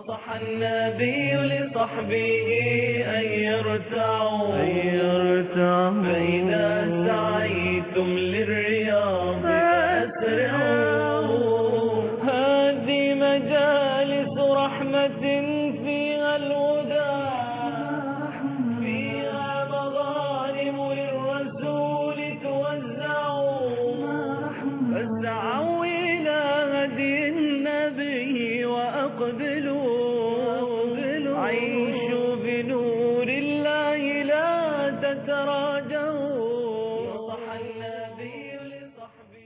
نصح النبي لصحبه أن يرتعوا أن يرتعوا فإذا سعيتم للرياض فأسرعوا هذه مجالس رحمة فيها الهدى فيها مظالم للرسول توزعوا فاسعوا إلى هدي النبي وأقبلوا عيشوا بنور الله لا تتراجعوا نصح النبي لصحبه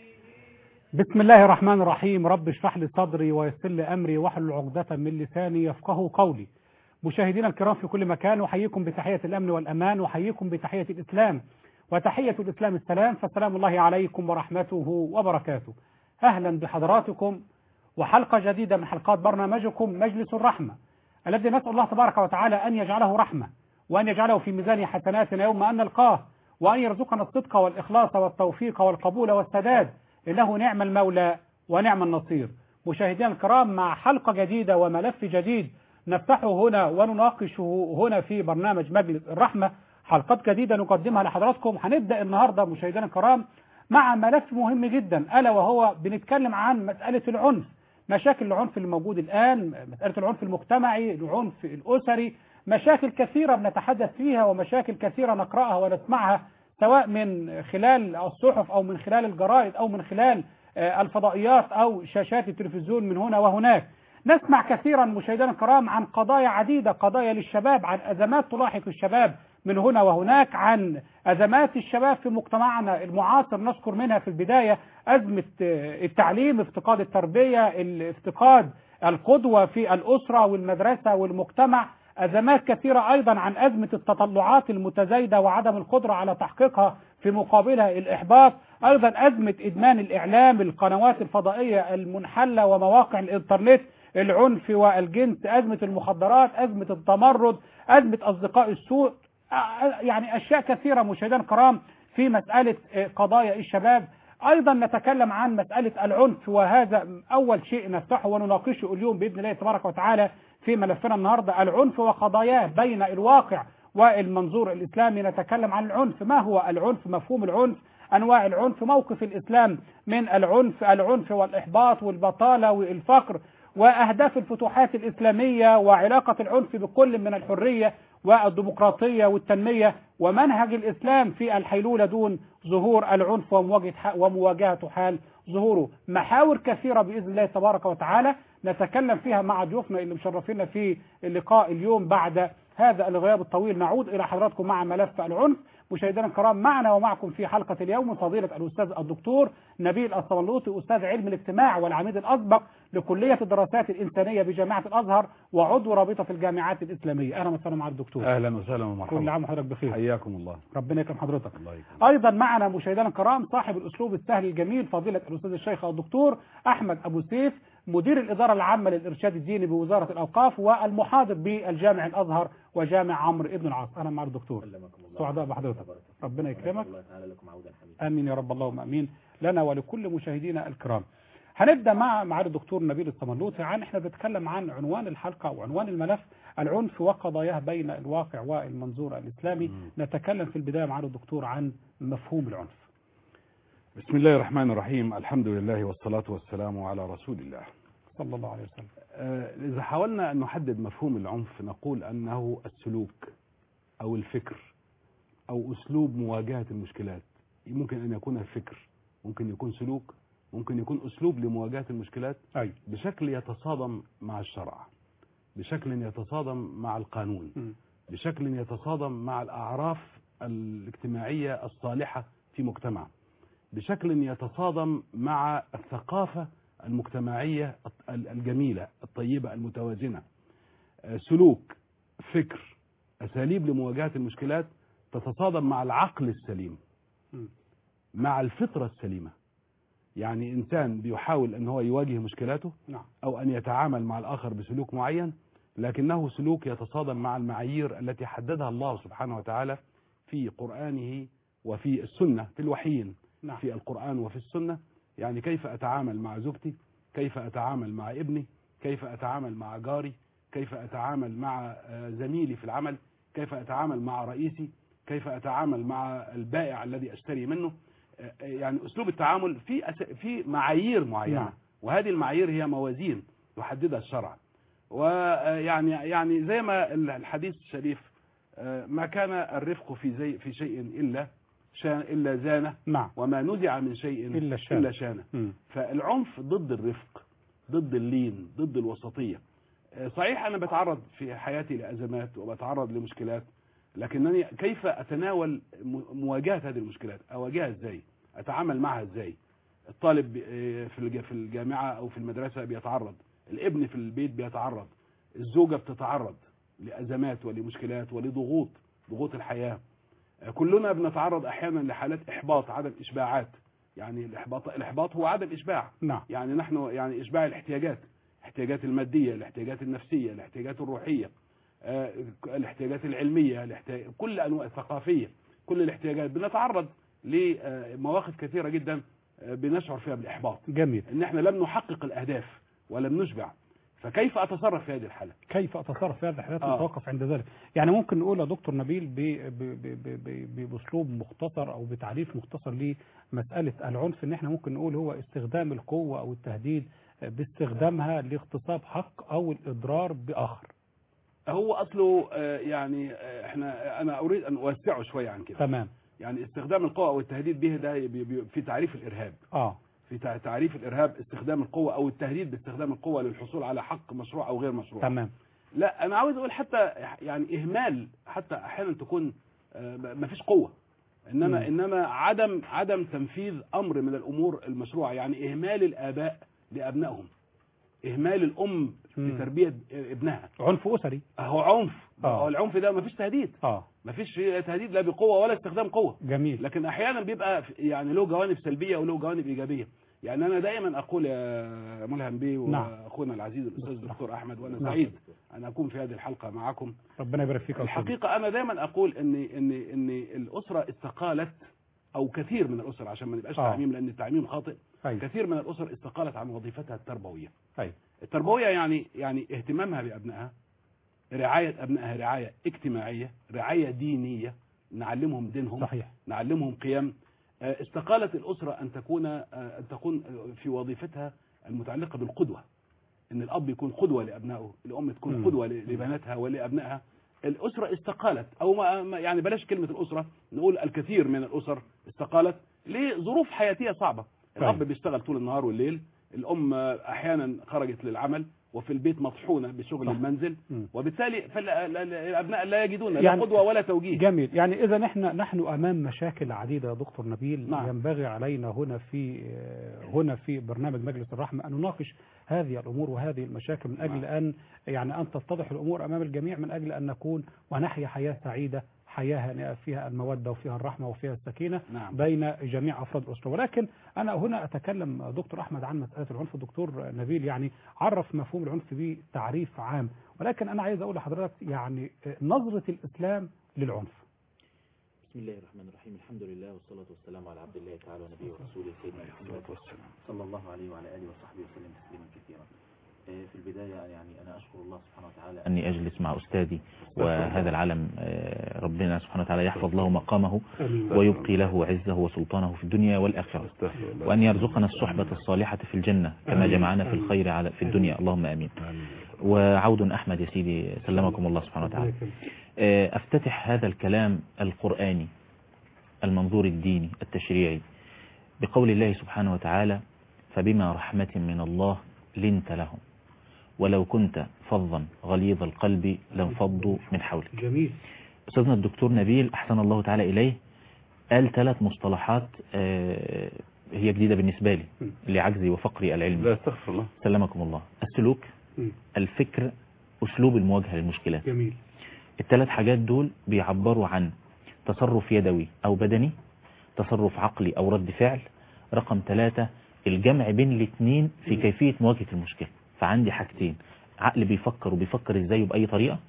بسم الله الرحمن الرحيم رب اشرح لي صدري ويسر لي امري واحلل عقدة من لساني يفقهوا قولي مشاهدينا الكرام في كل مكان احييكم بتحية الامن والامان واحييكم بتحية الاسلام وتحية الاسلام السلام فسلام الله عليكم ورحمته وبركاته اهلا بحضراتكم وحلقة جديدة من حلقات برنامجكم مجلس الرحمة الذي نسأل الله تبارك وتعالى ان يجعله رحمة وان يجعله في ميزان حسناتنا يوم ان نلقاه وان يرزقنا الصدق والاخلاص والتوفيق والقبول والسداد إنه نعم المولى ونعم النصير مشاهدينا الكرام مع حلقة جديدة وملف جديد نفتحه هنا ونناقشه هنا في برنامج مجلس الرحمة حلقات جديدة نقدمها لحضراتكم هنبدأ النهاردة مشاهدينا الكرام مع ملف مهم جدا ألا وهو بنتكلم عن مسألة العنف مشاكل العنف اللي موجود الآن مسألة العنف المجتمعي العنف الأسري مشاكل كثيرة بنتحدث فيها ومشاكل كثيرة نقرأها ونسمعها سواء من خلال الصحف أو من خلال الجرائد أو من خلال آه، الفضائيات أو شاشات التلفزيون من هنا وهناك نسمع كثيرا مشاهدينا الكرام عن قضايا عديدة قضايا للشباب عن أزمات تلاحق الشباب من هنا وهناك عن أزمات الشباب في مجتمعنا المعاصر نذكر منها في البداية أزمة آه، التعليم افتقاد التربية افتقاد القدوة في الأسرة والمدرسة والمجتمع أزمات كثيرة أيضا عن أزمة التطلعات المتزايدة وعدم القدرة على تحقيقها في مقابلها الإحباط أيضا أزمة إدمان الإعلام القنوات الفضائية المنحلة ومواقع الإنترنت العنف والجنس أزمة المخدرات أزمة التمرد أزمة أصدقاء السوء آه، يعني أشياء كثيرة مشاهدينا الكرام في مسألة آه، قضايا الشباب أيضا نتكلم عن مسألة العنف وهذا أول شيء نفتحه ونناقشه اليوم بإذن الله تبارك وتعالى في ملفنا النهاردة العنف وقضاياه بين الواقع والمنظور الإسلامي نتكلم عن العنف ما هو العنف مفهوم العنف أنواع العنف موقف الإسلام من العنف العنف والإحباط والبطالة والفقر وأهداف الفتوحات الإسلامية وعلاقة العنف بكل من الحرية والديمقراطية والتنمية ومنهج الإسلام في الحيلولة دون ظهور العنف ومواجهة ومواجهة حال ظهوره محاور كثيرة بإذن الله تبارك وتعالى نتكلم فيها مع ضيوفنا اللي مشرفينا في اللقاء اليوم بعد هذا الغياب الطويل نعود إلى حضراتكم مع ملف العنف مشاهدينا الكرام معنا ومعكم في حلقة اليوم فضيلة الأستاذ الدكتور نبيل الصملوطي أستاذ علم الاجتماع والعميد الأسبق لكلية الدراسات الإنسانية بجامعة الأزهر وعضو رابطة الجامعات الإسلامية أهلا وسهلا مع الدكتور اهلا وسهلا كل ومرحبا عام وحضرتك بخير حياكم الله ربنا يكرم حضرتك الله يكرمك ايضا معنا مشاهدينا الكرام صاحب الاسلوب السهل الجميل فضيله الاستاذ الشيخ الدكتور احمد ابو سيف مدير الاداره العامه للارشاد الديني بوزاره الاوقاف والمحاضر بالجامع الازهر وجامع عمرو ابن العاص اهلا مع الدكتور سعداء بحضرتك ربنا يكرمك امين يا رب اللهم امين لنا ولكل مشاهدينا الكرام هنبدا مع معالي الدكتور نبيل الصملوطي عن احنا بنتكلم عن عنوان الحلقه وعنوان الملف العنف وقضاياه بين الواقع والمنظور الاسلامي مم. نتكلم في البدايه معالي الدكتور عن مفهوم العنف بسم الله الرحمن الرحيم الحمد لله والصلاة والسلام على رسول الله صلى الله عليه وسلم آه، إذا حاولنا أن نحدد مفهوم العنف نقول أنه السلوك أو الفكر أو أسلوب مواجهة المشكلات ممكن أن يكون الفكر ممكن يكون سلوك ممكن يكون أسلوب لمواجهة المشكلات اي بشكل يتصادم مع الشرع بشكل يتصادم مع القانون بشكل يتصادم مع الأعراف الاجتماعية الصالحة في مجتمع بشكل يتصادم مع الثقافة المجتمعية ال- الجميلة الطيبة المتوازنة آه، سلوك فكر أساليب لمواجهة المشكلات تتصادم مع العقل السليم مم. مع الفطرة السليمة يعني إنسان بيحاول أن هو يواجه مشكلاته نعم أو أن يتعامل مع الآخر بسلوك معين لكنه سلوك يتصادم مع المعايير التي حددها الله سبحانه وتعالى في قرآنه وفي السنة في الوحيين نعم في القرآن وفي السنة يعني كيف أتعامل مع زوجتي كيف أتعامل مع ابني كيف أتعامل مع جاري كيف أتعامل مع آه، زميلي في العمل كيف أتعامل مع رئيسي كيف أتعامل مع البائع الذي أشتري منه آه، يعني أسلوب التعامل في أس- في معايير معينة نعم. وهذه المعايير هي موازين يحددها الشرع ويعني يعني زي ما الحديث الشريف آه، ما كان الرفق في زي في شيء إلا شان إلا زانه نعم وما نزع من شيء إلا الشان. إلا شانه مم. فالعنف ضد الرفق ضد اللين ضد الوسطية آه، صحيح أنا بتعرض في حياتي لأزمات وبتعرض لمشكلات لكنني كيف أتناول م- مواجهة هذه المشكلات أواجهها إزاي أتعامل معها إزاي الطالب آه، في الج- في الجامعة أو في المدرسة بيتعرض الابن في البيت بيتعرض الزوجة بتتعرض لأزمات ولمشكلات ولضغوط ضغوط الحياة آه، كلنا بنتعرض أحيانا لحالات إحباط عدم إشباعات يعني الإحباط الإحباط هو عدم إشباع نعم يعني نحن يعني إشباع الاحتياجات الاحتياجات المادية الاحتياجات النفسية الاحتياجات الروحية آه، الاحتياجات العلمية الاحتياج... كل أنواع الثقافية كل الاحتياجات بنتعرض لمواقف كثيرة جدا آه، بنشعر فيها بالإحباط جميل ان احنا لم نحقق الاهداف ولم نشبع فكيف اتصرف في هذه الحالة كيف اتصرف في هذه الحالات آه. نتوقف عند ذلك يعني ممكن نقول يا دكتور نبيل ب- ب- ب- ب- ب- باسلوب مختصر او بتعريف مختصر لمساله العنف ان احنا ممكن نقول هو استخدام القوه او التهديد باستخدامها لاغتصاب حق او الاضرار باخر هو اصله آه، يعني آه، احنا انا اريد ان اوسعه شويه عن كده تمام يعني استخدام القوة او التهديد به ده بي- بي- في تعريف الارهاب اه في تع- تعريف الارهاب استخدام القوة او التهديد باستخدام القوة للحصول على حق مشروع او غير مشروع تمام لا انا عاوز اقول حتى يعني اهمال حتى احيانا تكون ما فيش قوه انما مم. انما عدم عدم تنفيذ امر من الامور المشروعه يعني اهمال الاباء لابنائهم اهمال الام مم. لتربيه ابنها عنف اسري هو عنف آه. هو العنف ده ما فيش تهديد اه ما فيش تهديد لا بقوه ولا استخدام قوه جميل لكن احيانا بيبقى في- يعني له جوانب سلبيه وله جوانب ايجابيه يعني انا دايما اقول يا ملهم بيه نعم. واخونا العزيز الاستاذ نعم. الدكتور احمد وانا نعم. سعيد ان اكون في هذه الحلقه معكم ربنا يبارك فيك يا أستاذ. الحقيقه انا دايما اقول ان ان ان الاسره استقالت او كثير من الاسر عشان ما نبقاش آه. تعميم لان التعميم خاطئ ايوه كثير من الاسر استقالت عن وظيفتها التربويه ايوه التربويه يعني يعني اهتمامها بابنائها رعايه ابنائها رعايه اجتماعيه رعايه دينيه نعلمهم دينهم صحيح نعلمهم قيم آه، استقالت الأسرة أن تكون آه، أن تكون في وظيفتها المتعلقة بالقدوة أن الأب يكون قدوة لأبنائه الأم تكون مم. قدوة ل- لبناتها ولأبنائها الأسرة استقالت أو ما ما- يعني بلاش كلمة الأسرة نقول الكثير من الأسر استقالت لظروف حياتية صعبة الأب طيب. بيشتغل طول النهار والليل الأم آه، أحيانا خرجت للعمل وفي البيت مطحونة بشغل صح. المنزل مم. وبالتالي فالأبناء لا يجدون لا يعني- قدوة ولا توجيه جميل يعني اذا احنا نحن امام مشاكل عديده يا دكتور نبيل نعم. ينبغي علينا هنا في هنا في برنامج مجلس الرحمه ان نناقش هذه الامور وهذه المشاكل من اجل نعم. ان يعني ان تتضح الامور امام الجميع من اجل ان نكون ونحيا حياه سعيده حياه هانئه فيها الموده وفيها الرحمه وفيها السكينه نعم بين جميع افراد الاسره ولكن انا هنا اتكلم دكتور احمد عن مساله العنف الدكتور نبيل يعني عرف مفهوم العنف بتعريف عام ولكن انا عايز اقول لحضرتك يعني نظره الاسلام للعنف بسم الله الرحمن الرحيم الحمد لله والصلاة والسلام على عبد الله تعالى ونبيه ورسوله سيدنا محمد صلى الله عليه وعلى آله وصحبه وسلم تسليما كثيرا آه، في البداية يعني أنا أشكر الله سبحانه وتعالى أني أجلس مع أستاذي وهذا العلم آه، ربنا سبحانه وتعالى يحفظ له مقامه ويبقي له عزه وسلطانه في الدنيا والآخرة وأن يرزقنا الصحبة الصالحة في الجنة كما آمين. جمعنا في الخير على في الدنيا اللهم آمين وعود أحمد يا سيدي سلمكم الله سبحانه وتعالى آه، أفتتح هذا الكلام القرآني المنظور الديني التشريعي بقول الله سبحانه وتعالى فبما رحمة من الله لنت لهم ولو كنت فظا غليظ القلب لانفضوا من حولك جميل أستاذنا الدكتور نبيل أحسن الله تعالى إليه قال ثلاث مصطلحات آه، هي جديدة بالنسبة لي م. لعجزي وفقري لا العلمي استغفر الله سلمكم الله السلوك مم. الفكر أسلوب المواجهة للمشكلات جميل الثلاث حاجات دول بيعبروا عن تصرف يدوي أو بدني تصرف عقلي أو رد فعل رقم ثلاثة الجمع بين الاثنين في م. كيفية مواجهة المشكلة فعندي حاجتين عقل بيفكر وبيفكر ازاي وبأي طريقة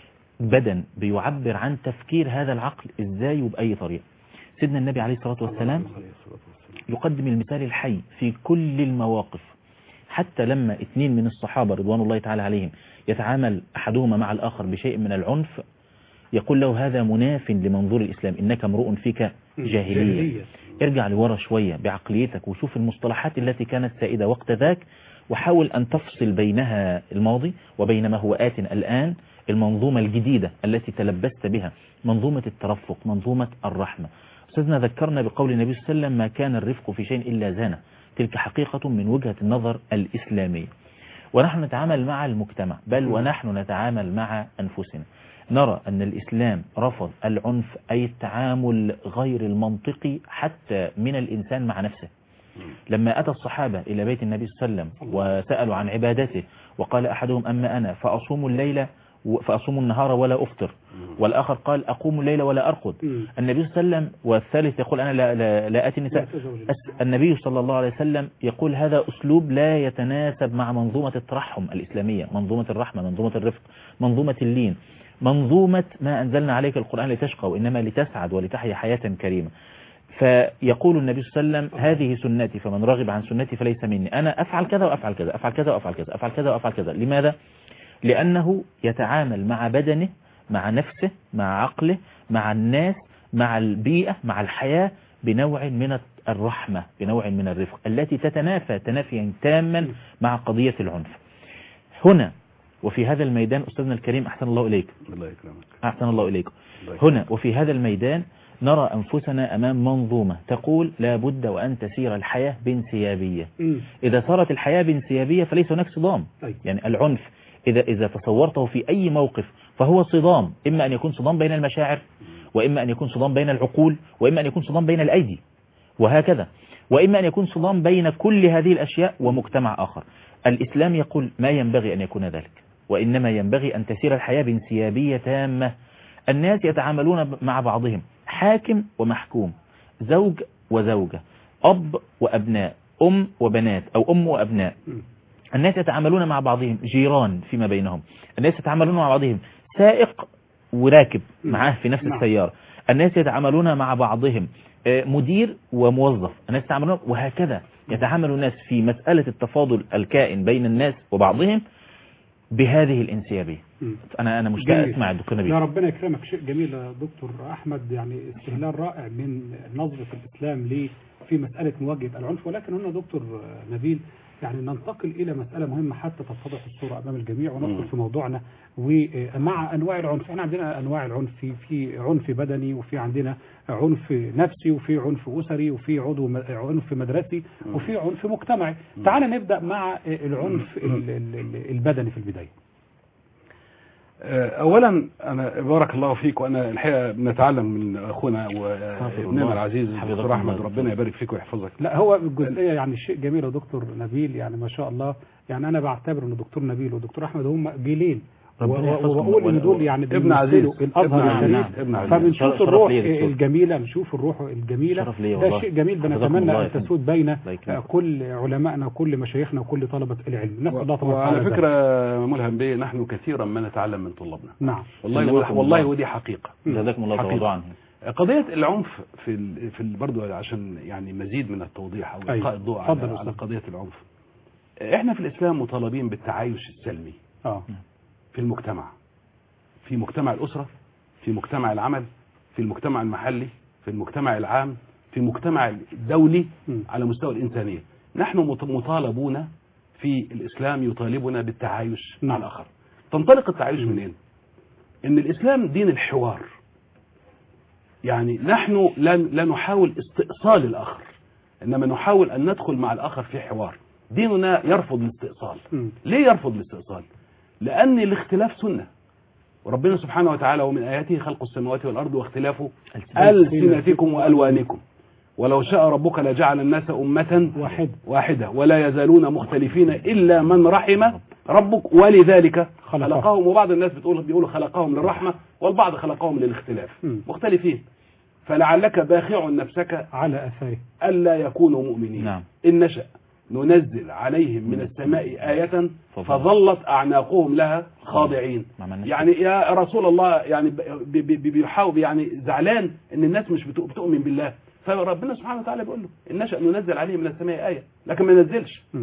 بدن بيعبر عن تفكير هذا العقل ازاي وبأي طريقة سيدنا النبي عليه الصلاة والسلام يقدم المثال الحي في كل المواقف حتى لما اثنين من الصحابة رضوان الله تعالى عليهم يتعامل أحدهما مع الآخر بشيء من العنف يقول له هذا مناف لمنظور الإسلام إنك امرؤ فيك جاهلية ارجع لورا شوية بعقليتك وشوف المصطلحات التي كانت سائدة وقت ذاك وحاول أن تفصل بينها الماضي وبين ما هو آت الآن المنظومة الجديدة التي تلبست بها منظومة الترفق منظومة الرحمة أستاذنا ذكرنا بقول النبي صلى الله عليه وسلم ما كان الرفق في شيء إلا زانه تلك حقيقة من وجهة النظر الإسلامية ونحن نتعامل مع المجتمع بل ونحن نتعامل مع أنفسنا نرى أن الإسلام رفض العنف أي التعامل غير المنطقي حتى من الإنسان مع نفسه لما أتى الصحابة إلى بيت النبي صلى الله عليه وسلم وسألوا عن عبادته وقال أحدهم أما أنا فأصوم الليل فأصوم النهار ولا أفطر والآخر قال أقوم الليل ولا أرقد مم. النبي صلى الله عليه وسلم والثالث يقول أنا لا, لا, لا أتي النساء لا تزوج. أس- النبي صلى الله عليه وسلم يقول هذا أسلوب لا يتناسب مع منظومة الترحم الإسلامية منظومة الرحمة منظومة الرفق منظومة اللين منظومة ما أنزلنا عليك القرآن لتشقى وإنما لتسعد ولتحيا حياة كريمة فيقول النبي صلى الله عليه وسلم هذه سنتي فمن رغب عن سنتي فليس مني أنا أفعل كذا وأفعل كذا أفعل كذا وأفعل كذا أفعل كذا وأفعل كذا لماذا؟ لأنه يتعامل مع بدنه مع نفسه مع عقله مع الناس مع البيئة مع الحياة بنوع من الرحمة بنوع من الرفق التي تتنافى تنافيا تاما مع قضية العنف هنا وفي هذا الميدان أستاذنا الكريم أحسن الله إليك الله يكرمك أحسن الله إليكم الله يكرمك. هنا وفي هذا الميدان نرى أنفسنا أمام منظومة تقول لا بد وأن تسير الحياة بانسيابية مم. إذا صارت الحياة بانسيابية فليس هناك صدام طيب. يعني العنف إذا إذا تصورته في أي موقف فهو صدام إما أن يكون صدام بين المشاعر وإما أن يكون صدام بين العقول وإما أن يكون صدام بين الأيدي وهكذا وإما أن يكون صدام بين كل هذه الأشياء ومجتمع آخر الإسلام يقول ما ينبغي أن يكون ذلك وإنما ينبغي أن تسير الحياة بانسيابية تامة الناس يتعاملون مع بعضهم حاكم ومحكوم زوج وزوجة أب وأبناء أم وبنات أو أم وأبناء مم. الناس يتعاملون مع بعضهم جيران فيما بينهم الناس يتعاملون مع بعضهم سائق وراكب معاه في نفس نعم. السيارة الناس يتعاملون مع بعضهم آه، مدير وموظف الناس يتعاملون وهكذا يتعامل الناس في مسألة التفاضل الكائن بين الناس وبعضهم بهذه الانسيابية مم. أنا أنا مشتاق جميل. أسمع الدكتور لا نبيل ربنا يكرمك شيء جميل يا دكتور احمد يعني استهلال رائع من نظره الاسلام ليه في مساله مواجهه العنف ولكن هنا دكتور نبيل يعني ننتقل الى مساله مهمه حتى تتضح الصوره امام الجميع وندخل مم. في موضوعنا ومع انواع العنف احنا عندنا انواع العنف في في عنف بدني وفي عندنا عنف نفسي وفي عنف اسري وفي عضو م- عنف مدرسي وفي عنف مجتمعي تعال نبدا مع العنف ال- ال- ال- البدني في البدايه آه، اولا انا بارك الله فيك وانا الحقيقه بنتعلم من اخونا حافظ وابننا الله. العزيز حفظك الدكتور احمد الله. ربنا يبارك فيك ويحفظك لا هو الجزئيه يعني شيء جميل يا دكتور نبيل يعني ما شاء الله يعني انا بعتبر ان دكتور نبيل ودكتور احمد هم جيلين و- ربنا و- يحفظهم. وبقول ان ولا- دول يعني ابن عزيز. بيمثلوا ابن الازهر عزيز. الشريف ابن عزيز. فبنشوف شرف الروح لي يا دكتور. الجميله نشوف الروح الجميله شرف لي ده والله. شيء جميل حفظكم بنتمنى الله ان يا فندم. تسود بين الله يكرمك. آه، كل علمائنا وكل مشايخنا وكل طلبه العلم نسال الله تبارك وعلى وتعالى فكره ذلك. ملهم بيه نحن كثيرا ما نتعلم من طلابنا نعم والله سلمكم والله الله. ودي حقيقه جزاكم الله حقيقة. تواضعا قضية العنف في ال... في ال... برضه عشان يعني مزيد من التوضيح او أيوة. القاء الضوء اتفضل على... يا على أستاذ. قضية العنف. احنا في الاسلام مطالبين بالتعايش السلمي اه في المجتمع. في مجتمع الاسرة، في مجتمع العمل، في المجتمع المحلي، في المجتمع العام، في المجتمع الدولي مم. على مستوى الانسانية. نحن مط- مطالبون في الاسلام يطالبنا بالتعايش مع نعم. الاخر. تنطلق التعايش مم. منين؟ ان الاسلام دين الحوار. يعني نحن لا لا نحاول استئصال الاخر انما نحاول ان ندخل مع الاخر في حوار ديننا يرفض الاستئصال مم. ليه يرفض الاستئصال لان الاختلاف سنه وربنا سبحانه وتعالى ومن اياته خلق السماوات والارض واختلاف السنتكم والوانكم ولو شاء ربك لجعل الناس امه واحد واحده ولا يزالون مختلفين الا من رحم ربك ولذلك خلقهم. خلقهم وبعض الناس بتقول بيقولوا خلقهم للرحمه والبعض خلقهم للاختلاف مم. مختلفين فلعلك باخع نفسك على اثاره الا يكونوا مؤمنين نعم. ان نشا ننزل عليهم من السماء آية فظلت أعناقهم لها خاضعين ما عملناش يعني يا رسول الله يعني ب- ب- ب- بيحاول يعني زعلان ان الناس مش بتؤ- بتؤمن بالله فربنا سبحانه وتعالى بيقول له ان نشا ننزل عليهم من السماء آية لكن ما نزلش مم.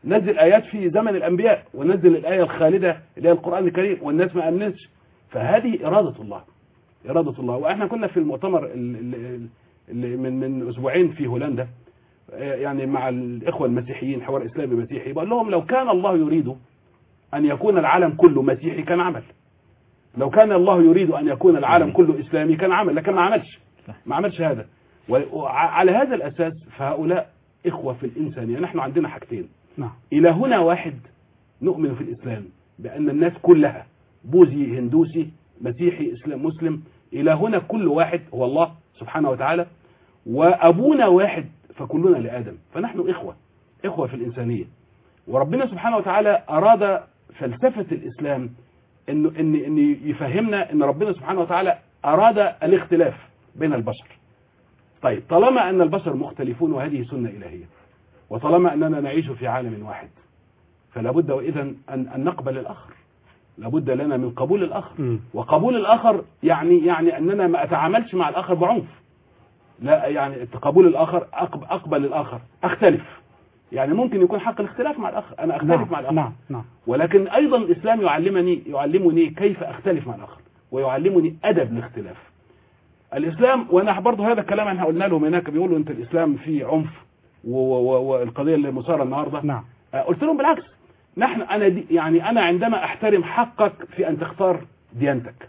نزل ايات في زمن الانبياء ونزل الايه الخالده اللي هي القران الكريم والناس ما امنتش فهذه اراده الله اراده الله واحنا كنا في المؤتمر ال- ال- اللي من من اسبوعين في هولندا آه، يعني مع الاخوه المسيحيين حوار اسلامي مسيحي بقول لهم لو كان الله يريد ان يكون العالم كله مسيحي كان عمل لو كان الله يريد ان يكون العالم كله اسلامي كان عمل لكن ما عملش ما عملش هذا وعلى هذا الاساس فهؤلاء اخوه في الانسانيه نحن عندنا حاجتين نعم الى هنا واحد نؤمن في الاسلام بان الناس كلها بوذي هندوسي مسيحي اسلام مسلم الى هنا كل واحد هو الله سبحانه وتعالى وابونا واحد فكلنا لادم فنحن اخوه اخوه في الانسانيه وربنا سبحانه وتعالى اراد فلسفه الاسلام انه ان ان يفهمنا ان ربنا سبحانه وتعالى اراد الاختلاف بين البشر طيب طالما ان البشر مختلفون وهذه سنه الهيه وطالما اننا نعيش في عالم واحد فلا بد واذا ان ان نقبل الاخر لابد لنا من قبول الاخر مم. وقبول الاخر يعني يعني اننا ما اتعاملش مع الاخر بعنف لا يعني قبول الاخر أقب- اقبل الاخر اختلف يعني ممكن يكون حق الاختلاف مع الاخر انا اختلف نعم مع الاخر نعم نعم ولكن ايضا الاسلام يعلمني يعلمني كيف اختلف مع الاخر ويعلمني ادب الاختلاف الاسلام وانا برضه هذا الكلام احنا قلنا لهم هناك بيقولوا انت الاسلام فيه عنف و- و- والقضيه اللي مثاره النهارده نعم آه، قلت لهم بالعكس نحن انا دي يعني انا عندما احترم حقك في ان تختار ديانتك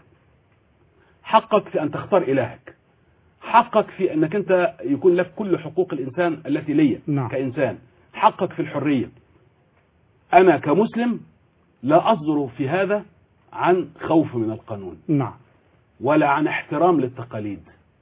حقك في ان تختار الهك حقك في انك انت يكون لك كل حقوق الانسان التي لي نعم. كانسان حقك في الحريه انا كمسلم لا اصدر في هذا عن خوف من القانون نعم ولا عن احترام للتقاليد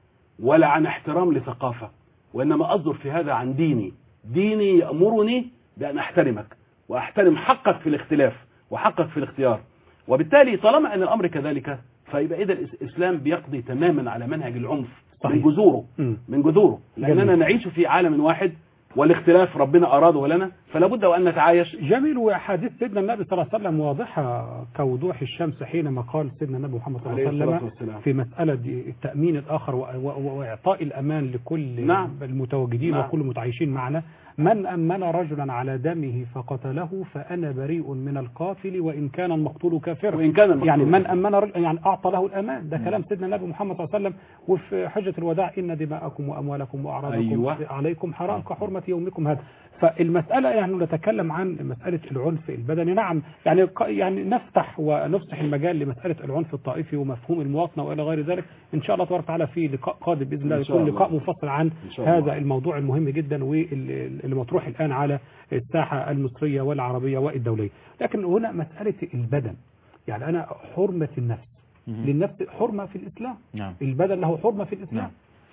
ولا عن احترام لثقافة وإنما أصدر في هذا عن ديني ديني يأمرني بأن أحترمك وأحترم حقك في الاختلاف وحقك في الاختيار وبالتالي طالما أن الأمر كذلك فيبقى إذا الإسلام بيقضي تماما على منهج العنف صحيح. من جذوره مم. من جذوره لأننا جميل. نعيش في عالم واحد والاختلاف ربنا أراده لنا فلا بد وأن نتعايش جميل وحديث سيدنا النبي صلى الله عليه وسلم واضحة كوضوح الشمس حينما قال سيدنا النبي محمد صلى الله عليه عليه الصلاة وسلم والسلام في مسألة دي- تأمين الآخر و- و- وإعطاء الأمان لكل نعم. المتواجدين نعم. وكل المتعايشين معنا من أمن رجلا على دمه فقتله فأنا بريء من القاتل وإن كان المقتول كافرا وإن كان المقتول يعني من كافراً. أمن رجل يعني أعطى له الأمان ده كلام سيدنا النبي محمد صلى الله عليه وسلم وفي حجة الوداع إن دماءكم وأموالكم وأعراضكم أيوة. عليكم حرام كحرمة يومكم هذا فالمسألة يعني نتكلم عن مسألة العنف البدني نعم يعني ق- يعني نفتح ونفسح المجال لمسألة العنف الطائفي ومفهوم المواطنة وإلى غير ذلك إن شاء الله تبارك وتعالى في لقاء قادم بإذن الله إن شاء يكون الله. لقاء مفصل عن إن شاء الله. هذا الموضوع المهم جدا واللي مطروح الآن على الساحة المصرية والعربية والدولية لكن هنا مسألة البدن يعني أنا حرمة النفس مهم. للنفس حرمة في الإسلام نعم البدن له حرمة في الإسلام نعم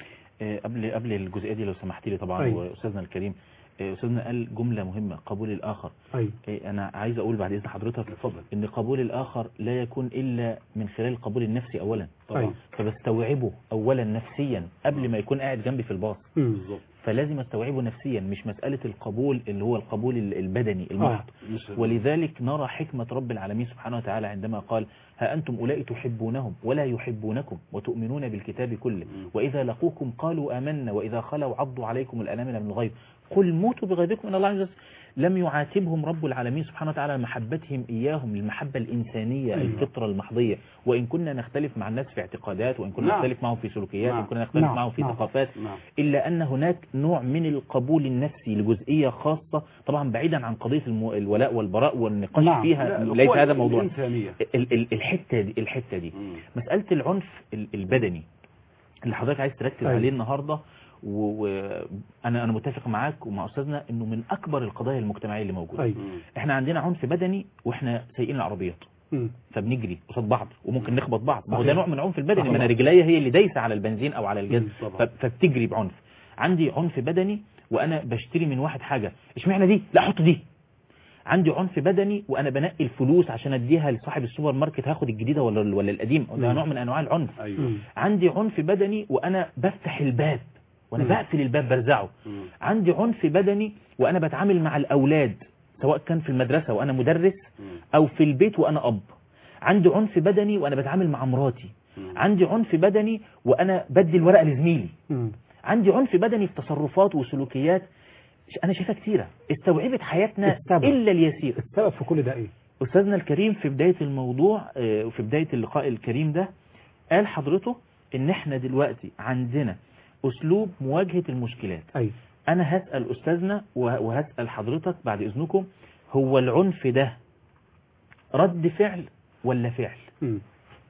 آه، قبل قبل الجزئيه دي لو سمحت لي طبعا أيوة. واستاذنا الكريم آه، استاذنا قال جمله مهمه قبول الاخر أيوة آه، انا عايز اقول بعد اذن حضرتك اتفضل ان قبول الاخر لا يكون الا من خلال القبول النفسي اولا أيوة. فبستوعبه اولا نفسيا قبل ما يكون قاعد جنبي في الباص مم. بالظبط فلازم استوعبه نفسيا مش مساله القبول اللي هو القبول ال- البدني المحض مش- ولذلك نرى حكمة رب العالمين سبحانه وتعالى عندما قال ها أنتم أولئك تحبونهم ولا يحبونكم وتؤمنون بالكتاب كله وإذا لقوكم قالوا آمنا وإذا خلوا عضوا عليكم الأنامل من الغيظ قل موتوا بغيظكم إن الله عز وجل لم يعاتبهم رب العالمين سبحانه وتعالى على محبتهم إياهم للمحبة الإنسانية أيوة. الفطرة المحضية وإن كنا نختلف مع الناس في اعتقادات وإن كنا نعم. نختلف معهم في سلوكيات نعم. وإن كنا نختلف نعم. معهم في نعم. ثقافات نعم إلا أن هناك نوع من القبول النفسي لجزئية خاصة طبعا بعيدا عن قضية المو... الولاء والبراء والنقاش نعم. فيها لا، ليس القوة هذا موضوع الإنسانية ال- ال- الحتة دي الحتة دي مم. مسألة العنف ال- البدني اللي حضرتك عايز تركز أيوة. عليه النهاردة وأنا أنا متفق معاك ومع أستاذنا إنه من أكبر القضايا المجتمعية اللي موجودة أيوة مم. إحنا عندنا عنف بدني وإحنا سايقين العربيات مم. فبنجري قصاد بعض وممكن نخبط بعض ما هو ده صحيح. نوع من العنف البدني صحيح. ما انا رجليا هي اللي دايسه على البنزين او على الجاز مم، طبعا. ف- فبتجري بعنف عندي عنف بدني وانا بشتري من واحد حاجه اشمعنى دي لا حط دي عندي عنف بدني وانا بنقي الفلوس عشان اديها لصاحب السوبر ماركت هاخد الجديده ولا ولا القديم ده مم. نوع من انواع العنف ايوه مم. عندي عنف بدني وانا بفتح الباب وانا مم. بقفل الباب برزعه مم. عندي عنف بدني وانا بتعامل مع الاولاد سواء كان في المدرسه وانا مدرس مم. او في البيت وانا اب عندي عنف بدني وانا بتعامل مع مراتي مم. عندي عنف بدني وانا بدي الورقه لزميلي مم. عندي عنف بدني في تصرفات وسلوكيات انا شايفها كتيره استوعبت حياتنا السبب. الا اليسير السبب في كل ده ايه أستاذنا الكريم في بداية الموضوع آه، وفي بداية اللقاء الكريم ده قال حضرته إن إحنا دلوقتي عندنا أسلوب مواجهة المشكلات ايوه أنا هسأل أستاذنا وه- وهسأل حضرتك بعد إذنكم هو العنف ده رد فعل ولا فعل مم.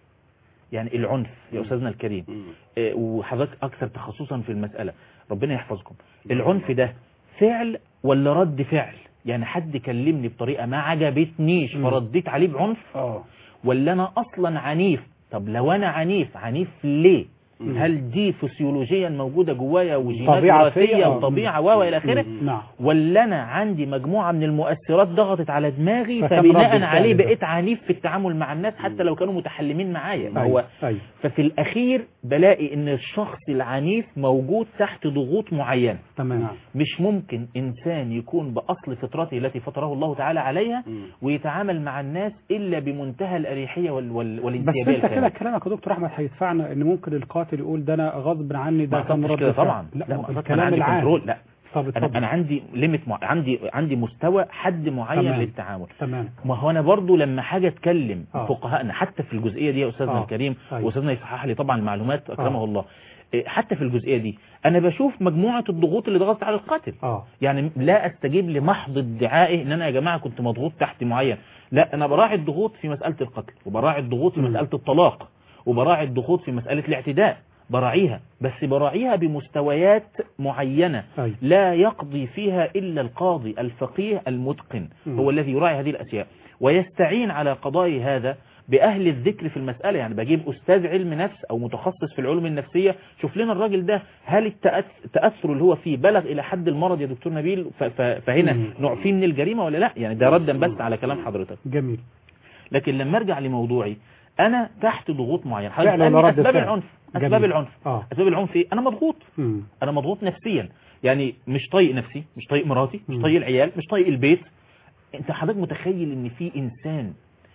يعني العنف يا أستاذنا الكريم آه، وحضرتك أكثر تخصصا في المسألة ربنا يحفظكم العنف ده فعل ولا رد فعل يعني حد كلمني بطريقة ما عجبتنيش مم. فرديت عليه بعنف اه ولا انا اصلا عنيف طب لو انا عنيف عنيف ليه مم. هل دي فسيولوجيا موجودة جوايا وجينات طبيعة فيا، وراثية آه. وطبيعة و الى اخره مم. نعم ولا انا عندي مجموعة من المؤثرات ضغطت على دماغي فكان رد فبناء الفعل عليه ده. بقيت عنيف في التعامل مع الناس حتى لو كانوا متحلمين معايا ما هو ايوه ايوه ففي الاخير بلاقي ان الشخص العنيف موجود تحت ضغوط معينة تمام نعم. مش ممكن انسان يكون باصل فطرته التي فطره الله تعالى عليها مم. ويتعامل مع الناس الا بمنتهى الاريحيه وال وال بس والانسيابيه انت كده الكاملة. كلامك يا دكتور احمد هيدفعنا ان ممكن القاتل يقول ده انا غصب عني ده ما كان أعتقدش رد كده فعل. طبعا لا, لا ما ما هو أنا الكلام عندي العام كنترول لا طب انا اتفضل انا عندي ليميت مع... عندي عندي مستوى حد معين تمام. للتعامل تمام ما هو انا برضو لما حاجه اتكلم آه. فقهائنا حتى في الجزئيه دي يا استاذنا آه. الكريم أيوة. واستاذنا يصحح لي طبعا المعلومات اكرمه آه. الله إيه، حتى في الجزئيه دي انا بشوف مجموعه الضغوط اللي ضغطت على القاتل اه يعني لا استجيب لمحض ادعائه ان انا يا جماعه كنت مضغوط تحت معين لا انا براعي الضغوط في مساله القتل وبراعي الضغوط في مم. مساله الطلاق وبراعي الضغوط في مساله الاعتداء براعيها بس براعيها بمستويات معينه ايوه لا يقضي فيها الا القاضي الفقيه المتقن مم. هو الذي يراعي هذه الاشياء ويستعين على قضاء هذا بأهل الذكر في المسألة يعني بجيب أستاذ علم نفس أو متخصص في العلوم النفسية شوف لنا الراجل ده هل التأث- التأثر اللي هو فيه بلغ إلى حد المرض يا دكتور نبيل ف- ف- فهنا مم. نعفيه من الجريمة ولا لا يعني ده ردا بس على كلام حضرتك جميل لكن لما ارجع لموضوعي أنا تحت ضغوط معينة فعل هتسألني ولا رد أسباب فعل؟ العنف جميل. أسباب العنف اه أسباب العنف إيه أنا مضغوط مم. انا مضغوط نفسيا يعني مش طايق نفسي مش طايق مراتي مش مم. طايق العيال مش طايق البيت انت حضرتك متخيل ان في انسان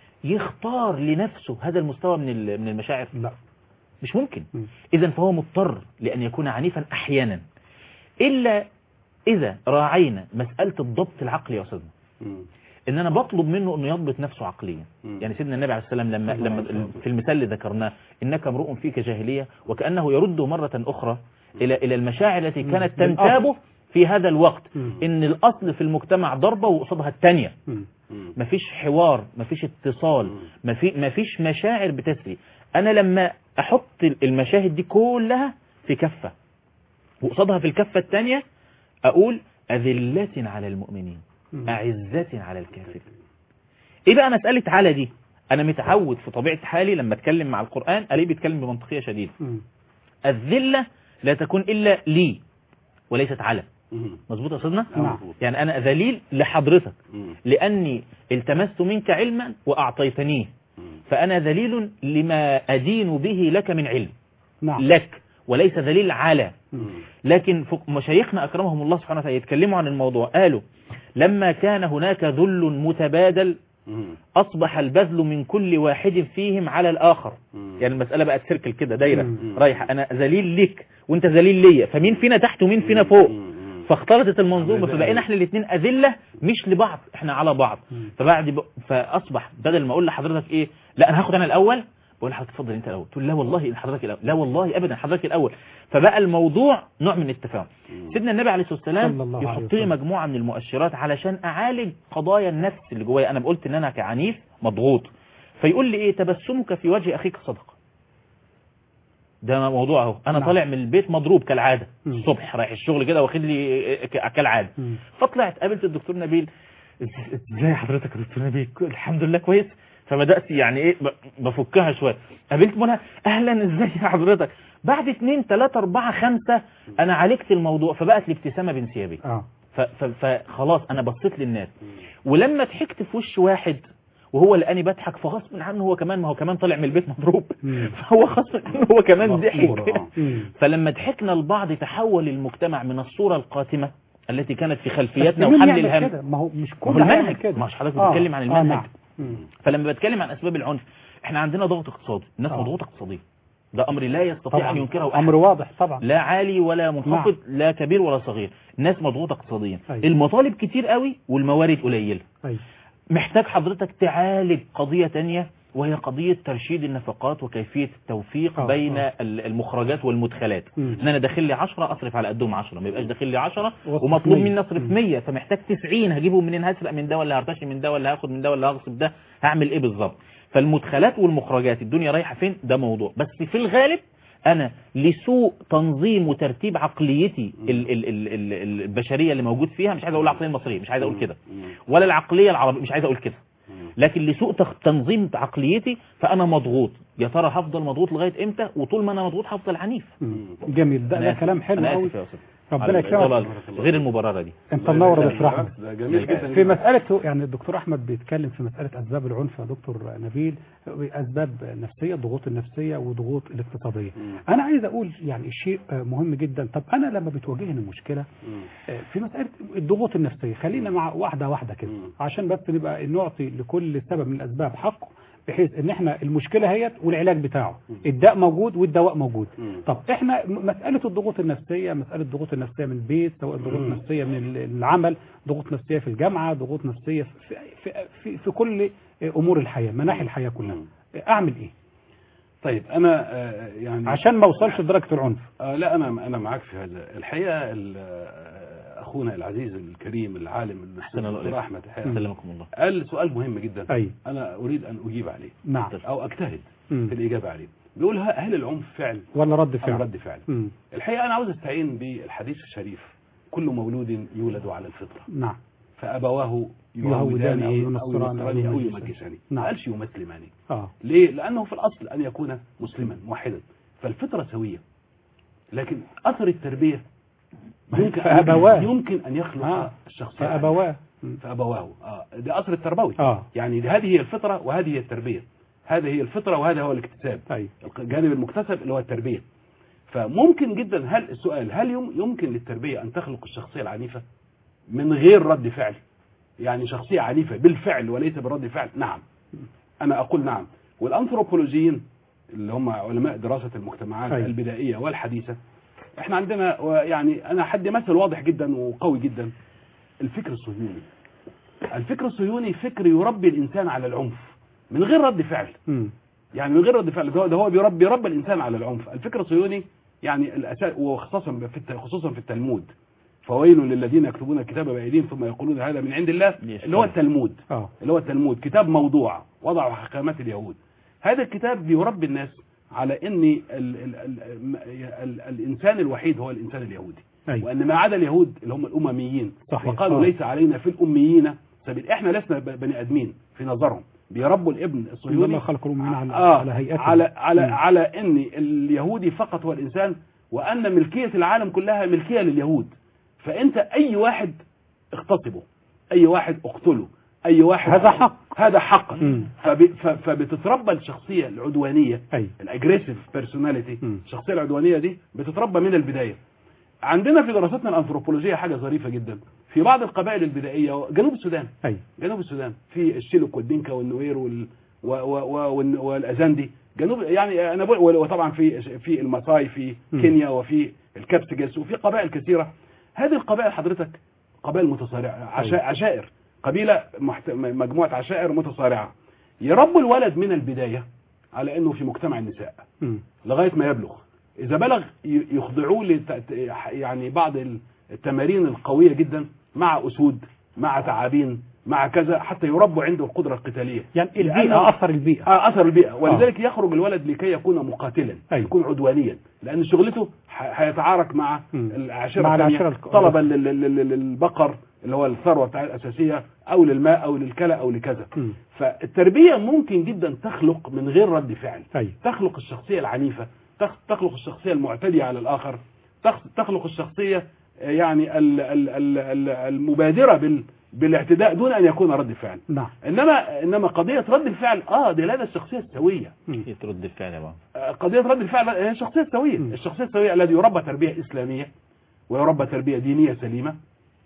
يختار لنفسه هذا المستوى من ال- من المشاعر لا مش ممكن مم. اذا فهو مضطر لان يكون عنيفا احيانا الا اذا راعينا مساله الضبط العقلي يا استاذنا مم. ان انا بطلب منه انه يضبط نفسه عقليا مم. يعني سيدنا النبي عليه السلام لما صلى الله لما عليه وسلم. في المثال اللي ذكرناه انك امرؤ فيك جاهليه وكانه يرد مره اخرى الى الى المشاعر التي مم. كانت بالأصل. تنتابه في هذا الوقت مم. ان الاصل في المجتمع ضربه وقصادها الثانيه مم. مم. مفيش حوار مفيش اتصال مم. مفي مفيش مشاعر بتسري انا لما احط المشاهد دي كلها في كفه وقصادها في الكفه الثانيه اقول اذله على المؤمنين مم. أعزة على الكافرين ايه بقى مسألة على دي انا متعود في طبيعة حالي لما اتكلم مع القرآن الاقيه بيتكلم بمنطقية شديدة مم. الذلة لا تكون الا لي وليست على مم. مظبوط يا استاذنا نعم. يعني انا ذليل لحضرتك مم. لاني التمست منك علما واعطيتنيه مم. فانا ذليل لما ادين به لك من علم نعم لك وليس ذليل على مم. لكن فوق- مشايخنا أكرمهم الله سبحانه وتعالى يتكلموا عن الموضوع قالوا لما كان هناك ذل متبادل مم. أصبح البذل من كل واحد فيهم على الآخر مم. يعني المسألة بقت سيركل كده دايرة مم. رايحة أنا ذليل لك وأنت ذليل ليا فمين فينا تحت ومين فينا فوق مم. فاختلطت المنظومة عمل ده. فبقينا احنا الاثنين أذلة مش لبعض احنا على بعض مم. فبعد ب... فأصبح بدل ما أقول لحضرتك إيه لا أنا هاخد أنا الأول بقول لحضرتك اتفضل أنت الأول تقول لا والله حضرتك الأول لا والله أبدا حضرتك الأول فبقى الموضوع نوع من التفاهم مم. سيدنا النبي عليه الصلاة صلى والسلام الله عليه يحط لي وسلم. مجموعة من المؤشرات علشان أعالج قضايا النفس اللي جوايا أنا قلت إن أنا كعنيف مضغوط فيقول لي إيه تبسمك في وجه أخيك صدقة ده موضوع اهو انا نعم. طالع من البيت مضروب كالعاده مم. الصبح رايح الشغل كده واخد لي ك- كالعاده مم. فطلعت قابلت الدكتور نبيل إز- ازاي حضرتك يا دكتور نبيل الحمد لله كويس فبدات يعني ايه ب- بفكها شويه قابلت منى اهلا ازاي يا حضرتك بعد اتنين تلاتة اربعة خمسة انا عالجت الموضوع فبقت الابتسامة بانسيابية اه ف- ف- فخلاص انا بصيت للناس ولما ضحكت في وش واحد وهو لقاني بضحك فغصب عنه هو كمان ما هو كمان طالع من البيت مضروب مم. فهو غصب عنه هو كمان مغفور، ضحك آه. مم. فلما ضحكنا لبعض تحول المجتمع من الصورة القاتمة التي كانت في بس خلفياتنا مين وحمل يعمل الهم كده؟ ما هو مش ما كل هو هيعمل المنهج كده ما هوش حضرتك آه. بتتكلم عن آه المنهج نعم. مم. فلما بتكلم عن اسباب العنف احنا عندنا ضغط اقتصادي الناس آه. مضغوطه اقتصاديا ده امر لا يستطيع ان ينكره احد امر واضح طبعا لا عالي ولا منخفض لا كبير ولا صغير الناس مضغوطه اقتصاديا أيوة. المطالب كتير قوي والموارد قليله أيوة. محتاج حضرتك تعالج قضية تانية وهي قضية ترشيد النفقات وكيفية التوفيق آه، بين آه. ال- المخرجات والمدخلات مم. ان انا داخل لي 10 اصرف على قدهم 10 ما يبقاش داخل لي 10 واصرف ومطلوب 100. مني اصرف مم. 100 فمحتاج 90 هجيبهم منين هسرق من ده ولا هرتشي من ده ولا هاخد من ده ولا هغصب ده هعمل ايه بالظبط فالمدخلات والمخرجات الدنيا رايحة فين ده موضوع بس في الغالب انا لسوء تنظيم وترتيب عقليتي ال ال ال ال البشريه اللي موجود فيها مش عايز اقول العقليه المصريه مش عايز اقول كده ولا العقليه العربيه مش عايز اقول كده لكن لسوء تخ- تنظيم عقليتي فانا مضغوط يا ترى هفضل مضغوط لغايه امتى وطول ما انا مضغوط هفضل عنيف مم. جميل ده, أنا ده آسف. كلام حلو أنا قوي آسف يا أستاذ. ربنا على يكرمك الإطالة غير المبرره دي انت منور يا دكتور احمد ده جميل جدا في مسألة يعني الدكتور أحمد بيتكلم في مسألة أسباب العنف يا دكتور نبيل أسباب نفسية الضغوط النفسية وضغوط الاقتصادية مم. أنا عايز أقول يعني شيء مهم جدا طب أنا لما بتواجهني المشكلة مم. في مسألة الضغوط النفسية خلينا مع واحدة واحدة كده مم. عشان بس نبقى نعطي لكل سبب من الأسباب حقه بحيث ان احنا المشكله هي والعلاج بتاعه مم. الداء موجود والدواء موجود مم. طب احنا م- مساله الضغوط النفسيه مساله الضغوط النفسيه من البيت سواء ضغوط مم. نفسيه من ال- العمل ضغوط نفسيه في الجامعه ضغوط نفسيه في في في, في كل امور الحياه مناحي الحياه كلها مم. اعمل ايه طيب انا آه، يعني عشان ما اوصلش لدرجه العنف آه لا انا انا معاك في هذا الحقيقه ال- آه، اخونا العزيز الكريم العالم أحسن الله الدكتور إليك. احمد الحقيقة سلمكم الله قال سؤال مهم جدا اي انا اريد ان اجيب عليه نعم او اجتهد مم. في الاجابه عليه بيقول ه- هل العنف فعل ولا رد ام فعل رد فعل مم. الحقيقه انا عاوز استعين بالحديث الشريف كل مولود يولد على الفطره نعم فابواه يهودانه يهودانه أو او ينصرانه أو ينصرانه او يمجسانه. يمجسانه نعم. ما قالش يمسلمانه اه ليه؟ لأنه في الأصل أن يكون مسلما موحدا فالفطرة سوية لكن أثر التربية يمكن فأبواه. يمكن أن يخلق آه. الشخصية فابواه مم. فأبواه آه. ده أثر التربوي اه يعني ده- هذه هي الفطرة وهذه هي التربية هذه هي الفطرة وهذا هو الاكتساب اي الجانب المكتسب اللي هو التربية فممكن جدا هل السؤال هل يم- يمكن للتربية أن تخلق الشخصية العنيفة من غير رد فعل يعني شخصية عنيفة بالفعل وليس برد فعل نعم أنا أقول نعم والأنثروبولوجيين اللي هم علماء دراسة المجتمعات أيوة. البدائية والحديثة احنا عندنا يعني أنا حد مثل واضح جدا وقوي جدا الفكر الصهيوني الفكر الصهيوني فكر يربي الإنسان على العنف من غير رد فعل مم. يعني من غير رد فعل ده هو- ده هو بيربي بيربي الانسان على العنف الفكر الصهيوني يعني الاساس وخصوصا في الت- خصوصا في التلمود فويل للذين يكتبون الكتاب بايديهم ثم يقولون هذا من عند الله ليش اللي هو طيب. التلمود اه اللي هو التلمود كتاب موضوع وضعه حكامات اليهود هذا الكتاب بيربي الناس على ان ال ال ال ال الانسان الوحيد هو الانسان اليهودي ايوه وان ما عدا اليهود اللي هم الامميين صحيح. وقالوا آه. ليس علينا في الاميين سبيل احنا لسنا ب- بني ادمين في نظرهم بيربوا الابن إن الصهيوني الله خلق الأمين على آه على هيئته على على مم. على ان اليهودي فقط هو الانسان وان ملكيه العالم كلها ملكيه لليهود فانت اي واحد اغتصبه اي واحد اقتله اي واحد هذا حق. هذا حق مم. فب ف- فبتتربى الشخصيه العدوانيه اي الاجريسيف بيرسوناليتي مم. الشخصيه العدوانيه دي بتتربى من البدايه عندنا في دراستنا الانثروبولوجيه حاجه ظريفه جدا في بعض القبائل البدائيه جنوب السودان اي جنوب السودان في الشيلوك والدينكا والنوير وال و و و والن- والازاندي جنوب يعني انا بقول وطبعا في في الماساي في م. كينيا وفي الكابسجس وفي قبائل كثيره هذه القبائل حضرتك قبائل متصارعه عشا عشائر قبيله محت... مجموعه عشائر متصارعه يربوا الولد من البدايه على انه في مجتمع النساء مم. لغايه ما يبلغ اذا بلغ ي- يخضعوه لت... يعني بعض التمارين القويه جدا مع اسود مع تعابين مع كذا حتى يربوا عنده القدره القتاليه يعني لأنه- البيئة أثر البيئة آه اثر البيئه ولذلك يخرج الولد لكي يكون مقاتلا أيوة. يكون عدوانيا لان شغلته ح- هيتعارك مع مم. العشيره مع الثانية العشيرة الك- طلبا لل- لل- لل- للبقر اللي هو الثروه بتاع الاساسيه او للماء او للكلى او لكذا مم. فالتربيه ممكن جدا تخلق من غير رد فعل أي تخلق الشخصيه العنيفه تخ- تخلق الشخصيه المعتديه على الاخر تخ- تخلق الشخصيه آه، يعني ال- ال- ال- ال- المبادره بال بالاعتداء دون ان يكون رد فعل نعم انما انما قضيه رد الفعل اه دي لدى الشخصيه السويه مم. هي ترد الفعل يا بابا آه، قضيه رد الفعل هي الشخصيه السويه مم. الشخصيه السويه الذي يربى تربيه اسلاميه ويربى تربيه دينيه سليمه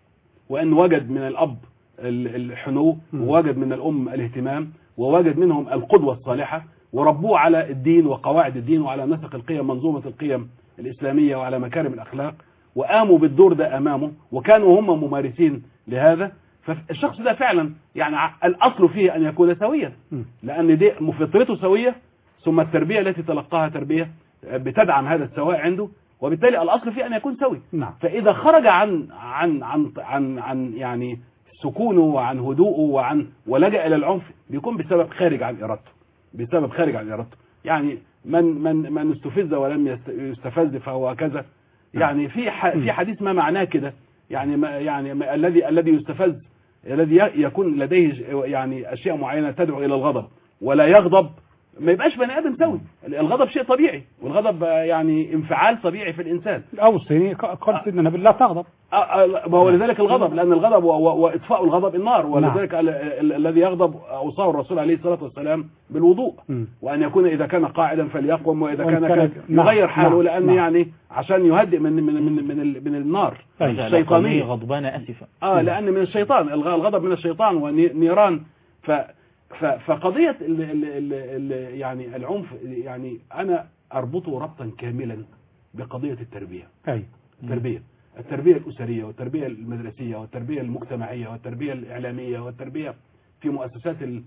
وان وجد من الاب ال- الحنو مم. ووجد من الام الاهتمام ووجد منهم القدوه الصالحه وربوه على الدين وقواعد الدين وعلى نسق القيم منظومة القيم الإسلامية وعلى مكارم الأخلاق وقاموا بالدور ده أمامه وكانوا هم ممارسين لهذا فالشخص ده فعلا يعني ع- الأصل فيه أن يكون سويا م. لأن دي فطرته سوية ثم التربية التي تلقاها تربية بتدعم هذا السواء عنده وبالتالي الأصل فيه أن يكون سوي نعم فإذا خرج عن عن عن عن, عن يعني سكونه وعن هدوءه وعن ولجأ إلى العنف بيكون بسبب خارج عن إرادته بسبب خارج عن إرادته يعني من من من استفز ولم يست- يستفز فهو كذا يعني في ح- في حديث ما معناه كده يعني ما يعني ما الذي الذي يستفز الذي ي- يكون لديه ج- يعني اشياء معينه تدعو الى الغضب ولا يغضب ما يبقاش بني ادم سوي الغضب شيء طبيعي والغضب آه، يعني انفعال طبيعي في الانسان الأوصي قال سيدنا النبي لا تغضب آه، آه، ما هو لذلك الغضب لأن الغضب و- و- وإطفاء الغضب النار ولذلك ال- ال- الذي يغضب أوصاه الرسول عليه الصلاة والسلام بالوضوء م. وأن يكون إذا كان قاعدا فليقوم وإذا وإن كان كان- كان نعم، يغير حاله نعم، لأن نعم. يعني عشان يهدئ من من من من, ال- من النار طيب. جعل قومه الشيطانية غضبان أسفا اه لأن من الشيطان الغ- الغضب من الشيطان ونيران ف ف- فقضية ال ال ال ال يعني العنف يعني أنا أربطه ربطا كاملا بقضية التربية أي التربية التربية الأسرية والتربية المدرسية والتربية المجتمعية والتربية الإعلامية والتربية في مؤسسات ال-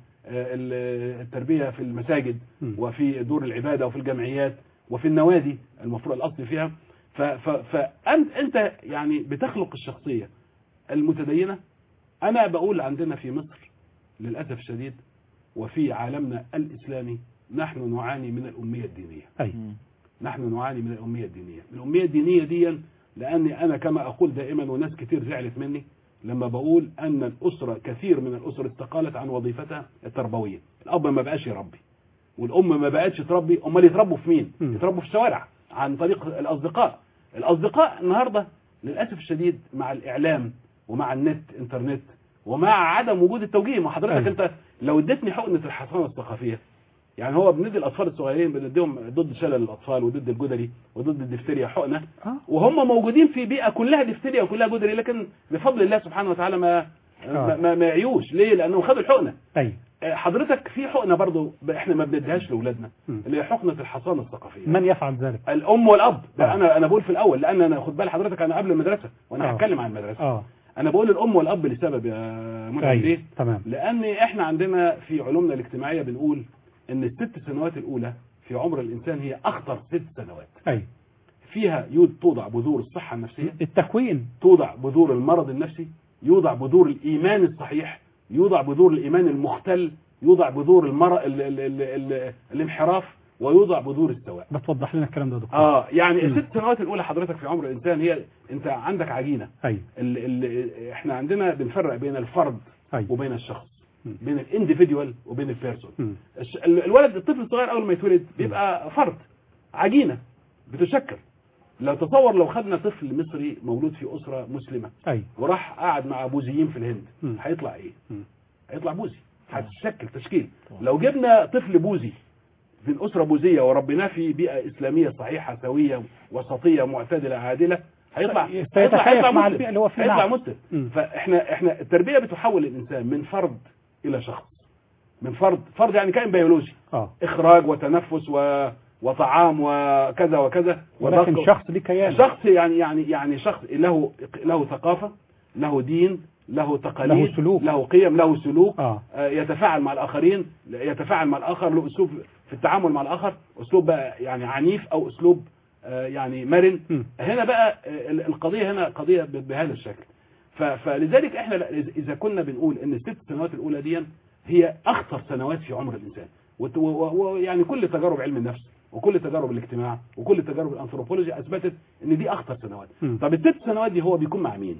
ال- التربية في المساجد م. وفي دور العبادة وفي الجمعيات وفي النوادي المفروض الأصل فيها ف- ف- فأنت أنت يعني بتخلق الشخصية المتدينة أنا بقول عندنا في مصر للأسف الشديد وفي عالمنا الإسلامي نحن نعاني من الأمية الدينية أي نحن نعاني من الأمية الدينية الأمية الدينية دي لأني أنا كما أقول دائما وناس كتير زعلت مني لما بقول أن الأسرة كثير من الأسر استقالت عن وظيفتها التربوية الأب ما بقاش يربي والأم ما بقتش تربي أمال يتربوا في مين م. يتربوا في الشوارع عن طريق الأصدقاء الأصدقاء النهاردة للأسف الشديد مع الإعلام ومع النت انترنت ومع عدم وجود التوجيه ما حضرتك أيوة. انت لو اديتني حقنة الحصانة الثقافية يعني هو بندي الاطفال الصغيرين بنديهم ضد شلل الاطفال وضد الجدري وضد الدفتريا حقنه آه. وهم موجودين في بيئه كلها دفتريا وكلها جدري لكن بفضل الله سبحانه وتعالى ما ما, ما, ما يعيوش ليه لانهم خدوا الحقنه أي آه، حضرتك في حقنه برضو ب- احنا ما بنديهاش لاولادنا م. اللي هي حقنه الحصانه الثقافيه من يفعل ذلك الام والاب ده آه. انا انا بقول في الاول لان انا خد بال حضرتك انا قبل المدرسه وانا آه. هتكلم عن المدرسه اه انا بقول الام والاب لسبب يا منعم أي ليه تمام لان احنا عندنا في علومنا الاجتماعيه بنقول ان الست سنوات الاولى في عمر الانسان هي اخطر ست سنوات أي فيها يود توضع بذور الصحه النفسيه التكوين توضع بذور المرض النفسي يوضع بذور الايمان الصحيح يوضع بذور الايمان المختل يوضع بذور المرض ال ال ال ال الانحراف ويوضع بذور السواء بتوضح لنا الكلام ده يا دكتور اه يعني مم. الست سنوات الاولى حضرتك في عمر الانسان هي انت عندك عجينه أي ال ال احنا عندنا بنفرق بين الفرد أي وبين الشخص مم. بين الانديفيدوال وبين البيرسون مم. الش- ال- الولد الطفل الصغير اول ما يتولد بيبقى فرد عجينه بتشكل لو تصور لو خدنا طفل مصري مولود في اسره مسلمه أي وراح قعد مع بوذيين في الهند مم. هيطلع ايه مم. هيطلع بوذي هتشكل تشكيل طبعا. لو جبنا طفل بوذي من اسره بوذيه وربيناه في بيئه اسلاميه صحيحه سويه وسطيه معتدله عادله هيطلع سيتكيف هيطلع مع مسلم. البيئة اللي هو فيها هيطلع نعم. مسلم مم. فاحنا احنا التربيه بتحول الانسان من فرد الى شخص من فرد فرد يعني كائن بيولوجي اه اخراج وتنفس و... وطعام وكذا وكذا ولكن وضغط. شخص ليه كيان شخص يعني يعني يعني شخص له له ثقافه له دين له تقاليد له سلوك. له قيم له سلوك اه آه، يتفاعل مع الاخرين يتفاعل مع الاخر له اسلوب في التعامل مع الاخر اسلوب بقى يعني عنيف او اسلوب آه، يعني مرن مم. هنا بقى آه، ال- القضيه هنا قضيه ب- بهذا الشكل ف- فلذلك احنا لا- إذا- اذا كنا بنقول ان الست سنوات الاولى دي هي اخطر سنوات في عمر الانسان وت- و- و- ويعني كل تجارب علم النفس وكل تجارب الاجتماع وكل تجارب الانثروبولوجي اثبتت ان دي اخطر سنوات مم. طب الست سنوات دي هو بيكون مع مين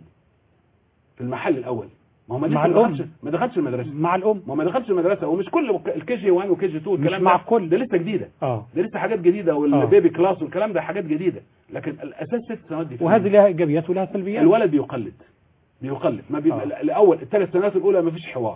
في المحل الاول ما هو ما مع لسه ما الأم. دخلش ما دخلش المدرسه مع الام ما هو ما دخلش المدرسه ومش كل الكي جي 1 وكي جي 2 مش الكلام مع ده الكل. ده لسه جديده اه ده لسه حاجات جديده والبيبي كلاس والكلام ده حاجات جديده لكن الاساس ست سنوات دي وهذه لها ايجابيات ولها سلبيات الولد بيقلد بيقلد ما بي... آه. الاول الثلاث سنوات الاولى ما فيش حوار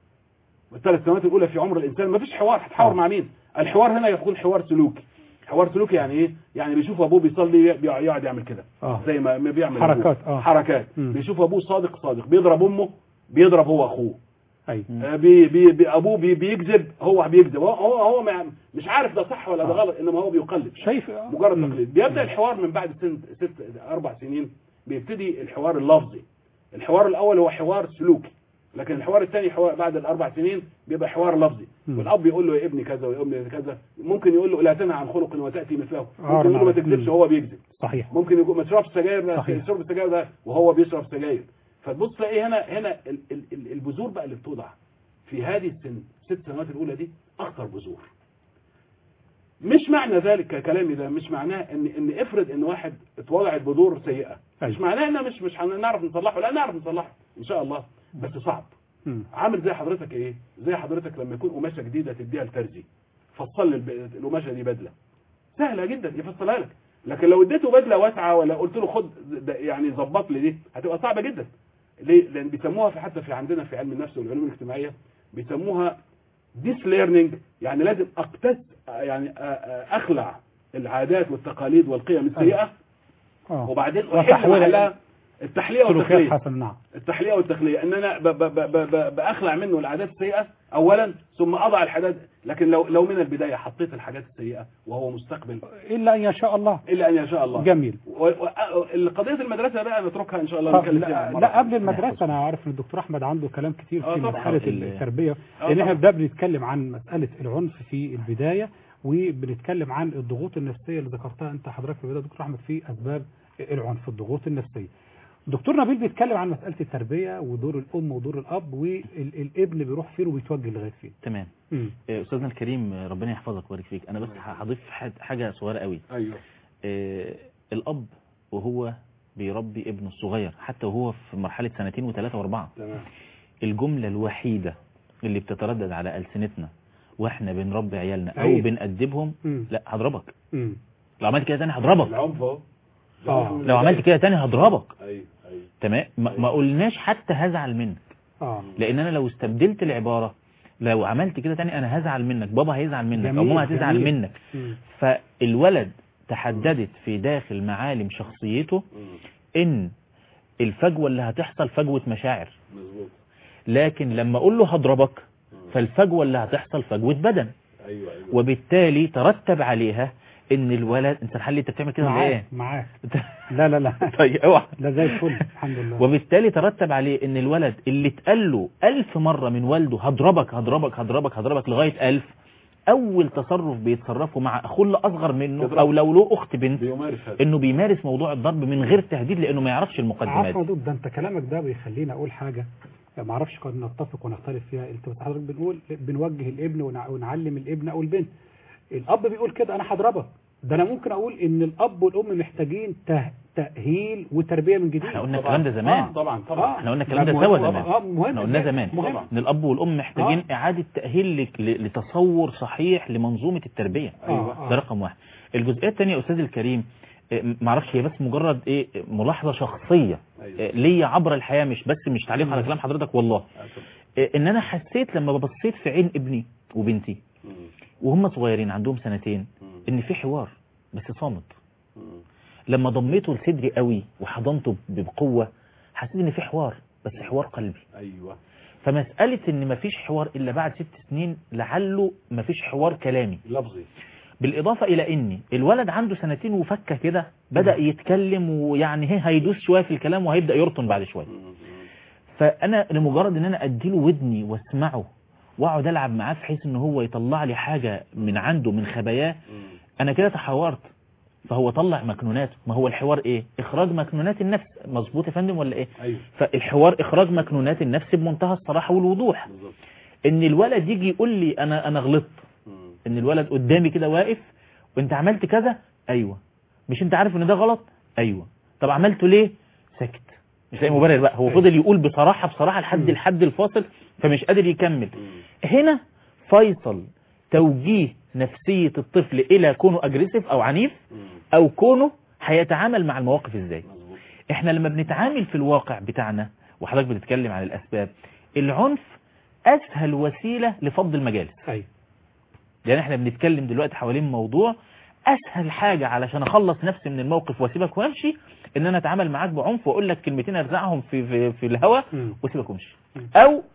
الثلاث سنوات الاولى في عمر الانسان ما فيش حوار هتحاور آه. مع مين الحوار هنا يكون حوار سلوكي حوار سلوكي يعني ايه يعني بيشوف ابوه بيصلي بيقع- يقعد يعمل كده اه زي ما ما بيعمل حركات، أبوه. آه. حركات مم. بيشوف ابوه صادق صادق بيضرب امه بيضرب هو اخوه ايوه آه، بي بي بي ابوه بي بيكذب هو بيكذب هو هو, هو ما- مش عارف ده صح ولا ده آه. غلط انما هو بيقلد شايف آه. مجرد مم. تقليد بيبدا الحوار من بعد سن ست اربع سنين بيبتدي الحوار اللفظي الحوار الاول هو حوار سلوكي لكن الحوار الثاني حوار بعد الاربع سنين بيبقى حوار لفظي مم. والاب يقول له يا ابني كذا ويا ابني كذا ممكن يقول له لا تنهى عن خلق وتاتي مثله آه، ممكن يقول له ما نعم. تكذبش مم. وهو بيكذب صحيح ممكن يقول ما تشربش سجاير صحيح. يشرب السجاير ده وهو بيشرب سجاير فتبص تلاقي هنا هنا ال- ال- ال- البذور بقى اللي بتوضع في هذه السن ست سنوات الاولى دي اخطر بذور مش معنى ذلك كلامي ده مش معناه ان ان افرض ان واحد اتوضعت بذور سيئه مش أيوة. معناه ان مش مش هنعرف نصلحه لا نعرف نصلحه ان شاء الله بس صعب مم. عامل زي حضرتك ايه زي حضرتك لما يكون قماشه جديده تديها لترزي فصل لي الب- القماشه دي بدله سهله جدا يفصلها لك لكن لو اديته بدله واسعه ولا قلت له خد ده يعني ظبط لي دي هتبقى صعبه جدا ليه لان بيسموها في حتى في عندنا في علم النفس والعلوم الاجتماعيه بيسموها ديس ليرنينج يعني لازم اقتس يعني أ- أ- اخلع العادات والتقاليد والقيم السيئه اه وبعدين وتحويل احل محلها التحليه سلوكيات والتقليد حسنه نعم التحليه والتخليه ان انا ب ب ب ب ب باخلع منه العادات السيئه اولا ثم اضع الحاجات لكن لو لو من البدايه حطيت الحاجات السيئه وهو مستقبل الا ان يشاء الله الا ان يشاء الله جميل و- و- قضيه المدرسه بقى نتركها ان شاء الله آه، نتكلم فيها لا, مرة لا ثانية. قبل المدرسه انا عارف ان الدكتور احمد عنده كلام كتير آه، في طبعاً. مساله ال- التربيه آه، لان احنا طبعاً. بدأنا بنتكلم عن مساله العنف في البدايه وبنتكلم عن الضغوط النفسيه اللي ذكرتها انت حضرتك في البدايه دكتور احمد في اسباب العنف الضغوط النفسيه دكتور نبيل بيتكلم عن مساله التربيه ودور الام ودور الاب والابن بيروح فين وبيتوجه لغايه فين تمام مم. آه، استاذنا الكريم آه، ربنا يحفظك ويبارك فيك انا بس هضيف حد- حاجه صغيره قوي ايوه آه، الاب وهو بيربي ابنه الصغير حتى وهو في مرحله سنتين وثلاثه واربعه تمام الجمله الوحيده اللي بتتردد على السنتنا واحنا بنربي عيالنا او أيوة. بنأدبهم مم. لا هضربك مم. لو عملت كده تاني هضربك العنف اهو آه. العنف من لو عملت البداية. كده تاني هضربك ايوه ايوه تمام ما ما قلناش حتى هزعل منك اه لان انا لو استبدلت العباره لو عملت كده تاني انا هزعل منك بابا هيزعل منك او جميل، ماما هتزعل جميل. منك مم. فالولد تحددت في داخل معالم شخصيته مم. ان الفجوه اللي هتحصل فجوه مشاعر مظبوط لكن لما اقول له هضربك فالفجوه اللي هتحصل فجوه بدن ايوه ايوه وبالتالي ترتب عليها ان الولد انت الحل انت بتعمل كده ولا معاك ايه معاك لا لا لا طيب اوعى لا زي الفل الحمد لله وبالتالي ترتب عليه ان الولد اللي اتقال له ألف مرة من والده هضربك هضربك هضربك هضربك لغاية ألف أول تصرف بيتصرفه مع أخوه اللي أصغر منه يضرب. أو لو له أخت بنت بيمارس هذا إنه بيمارس موضوع الضرب من غير تهديد لأنه ما يعرفش المقدمات عارف مدود ده انت كلامك ده بيخليني اقول حاجه ما اعرفش قد نتفق ونختلف فيها انت بس حضرتك بنقول بنوجه الابن ونع- ونعلم الابن او البنت الاب بيقول كده انا هضربك ده انا ممكن اقول ان الاب والام محتاجين ته- تاهيل وتربيه من جديد احنا قلنا طبعاً. الكلام ده زمان آه. طبعا طبعا احنا قلنا الكلام ده مهم سوا طبعاً. زمان اه مهم احنا قلنا جداً. زمان مهم ان الاب والام محتاجين اعاده تاهيل لك- ل- لتصور صحيح لمنظومه التربيه آه، آه. ده رقم واحد الجزئيه الثانيه يا استاذ الكريم اه، ما اعرفش هي بس مجرد ايه ملاحظه شخصيه أيوة. اه، ليا عبر الحياه مش بس مش تعليق على كلام حضرتك والله اه، ان انا حسيت لما ببصيت في عين ابني وبنتي مم. وهم صغيرين عندهم سنتين مم. ان في حوار بس صامت مم. لما ضميته لصدري قوي وحضنته بقوه حسيت ان في حوار بس حوار قلبي ايوه فمسألة ان مفيش حوار الا بعد ست سنين لعله مفيش حوار كلامي لفظي بالاضافة الى ان الولد عنده سنتين وفكة كده بدأ يتكلم ويعني هي هيدوس شوية في الكلام وهيبدأ يرطن بعد شوية مم. فانا لمجرد ان انا اديله ودني واسمعه واقعد العب معاه في حيث ان هو يطلع لي حاجة من عنده من خباياه مم. انا كده تحورت فهو طلع مكنوناته ما هو الحوار ايه اخراج مكنونات النفس مظبوط يا فندم ولا ايه ايوه فالحوار اخراج مكنونات النفس بمنتهى الصراحة والوضوح بالظبط ان الولد يجي يقول لي انا انا غلطت مم. ان الولد قدامي كده واقف وانت عملت كذا ايوه مش انت عارف ان ده غلط ايوه طب عملته ليه سكت مش لاقي مبرر بقى هو فضل يقول بصراحة بصراحة لحد الحد الفاصل فمش قادر يكمل مم. هنا فيصل توجيه نفسية الطفل الى كونه اجريسيف او عنيف مم. او كونه هيتعامل مع المواقف ازاي مظبوط احنا لما بنتعامل في الواقع بتاعنا وحضرتك بتتكلم عن الاسباب العنف اسهل وسيلة لفض المجالس ايوه لان احنا بنتكلم دلوقتي حوالين موضوع اسهل حاجة علشان اخلص نفسي من الموقف واسيبك وامشي ان انا اتعامل معاك بعنف واقول لك كلمتين ارزعهم في في, في الهواء مم. واسيبك وامشي مم. او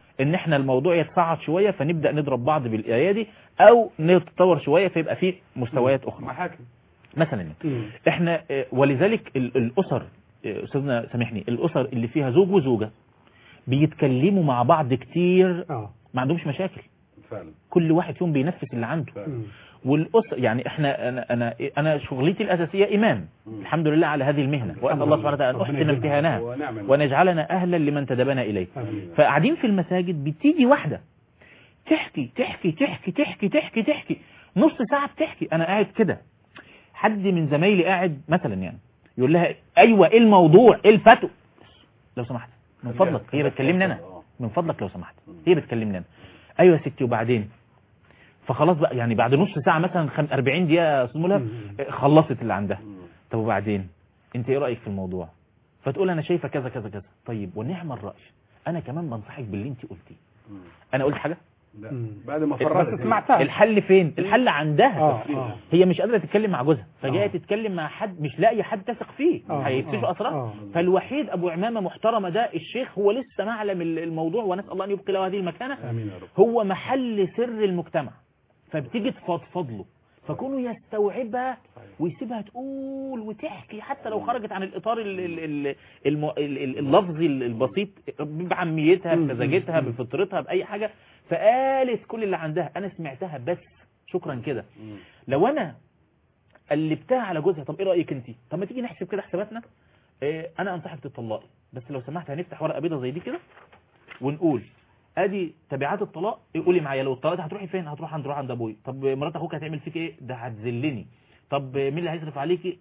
ان احنا الموضوع يتصاعد شويه فنبدا نضرب بعض بالايادي او نتطور شويه فيبقى فيه مستويات اخرى محاكم مثلا يعني. مم. احنا آه، ولذلك ال- الاسر آه، استاذنا سامحني الاسر اللي فيها زوج وزوجه بيتكلموا مع بعض كتير اه ما عندهمش مشاكل فعلا كل واحد فيهم بينفذ اللي عنده فعلا مم. والاسر يعني احنا انا انا انا شغلتي الاساسيه امام مم. الحمد لله على هذه المهنه واسال الله سبحانه وتعالى ان ربنا احسن يجزاك. امتهانها ونعم ونجعلنا اهلا لمن تدبنا اليه آمين. فقاعدين في المساجد بتيجي واحده تحكي تحكي تحكي تحكي تحكي تحكي نص ساعه بتحكي انا قاعد كده حد من زمايلي قاعد مثلا يعني يقول لها ايوه ايه الموضوع ايه الفتوى لو سمحت من فضلك هي بتكلمني انا من فضلك لو سمحت هي بتكلمني انا ايوه يا ستي وبعدين فخلاص بقى يعني بعد نص ساعه مثلا خم- 40 دقيقه يا استاذ ملهم مم. خلصت اللي عندها طب وبعدين انت ايه رايك في الموضوع فتقول انا شايفه كذا كذا كذا طيب ونعم الراي انا كمان بنصحك باللي انت قلتيه انا قلت حاجه لا مم. بعد ما بس فرغت سمعتها الحل فين الحل عندها اه اه هي مش قادره تتكلم مع جوزها فجايه آه. تتكلم مع حد مش لاقي حد تثق فيه آه، هيكتشف آه، اسرار آه. فالوحيد ابو عمامه محترمه ده الشيخ هو لسه معلم ال- الموضوع ونسال الله ان يبقي له هذه المكانه امين يا رب هو محل سر المجتمع فبتيجي تفضفض له فكونه يستوعبها ويسيبها تقول وتحكي حتى لو خرجت عن الاطار ال- ال- ال- الم- ال- ال- اللفظي ال- البسيط بعميتها مم. بسذاجتها مم. بفطرتها باي حاجه فقالت كل اللي عندها انا سمعتها بس شكرا كده لو انا قلبتها على جوزها طب ايه رايك انت طب ما تيجي نحسب كده حساباتنا إيه انا انصحك تطلقي بس لو سمحت هنفتح ورقه بيضه زي دي كده ونقول ادي تبعات الطلاق إيه قولي معايا لو اتطلقت هتروحي فين هتروح عند روح عند ابوي طب مرات اخوك هتعمل فيك ايه ده هتذلني طب مين اللي هيصرف عليكي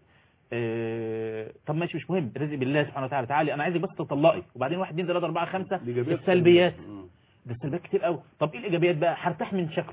إيه طب ماشي مش مهم رزق بالله سبحانه وتعالى تعالي انا عايزك بس تطلقي وبعدين واحد اثنين ثلاثه اربعه خمسه الإيجابيات السلبيات مم. ده السلبيات كتير قوي طب ايه الايجابيات بقى هرتاح من شكله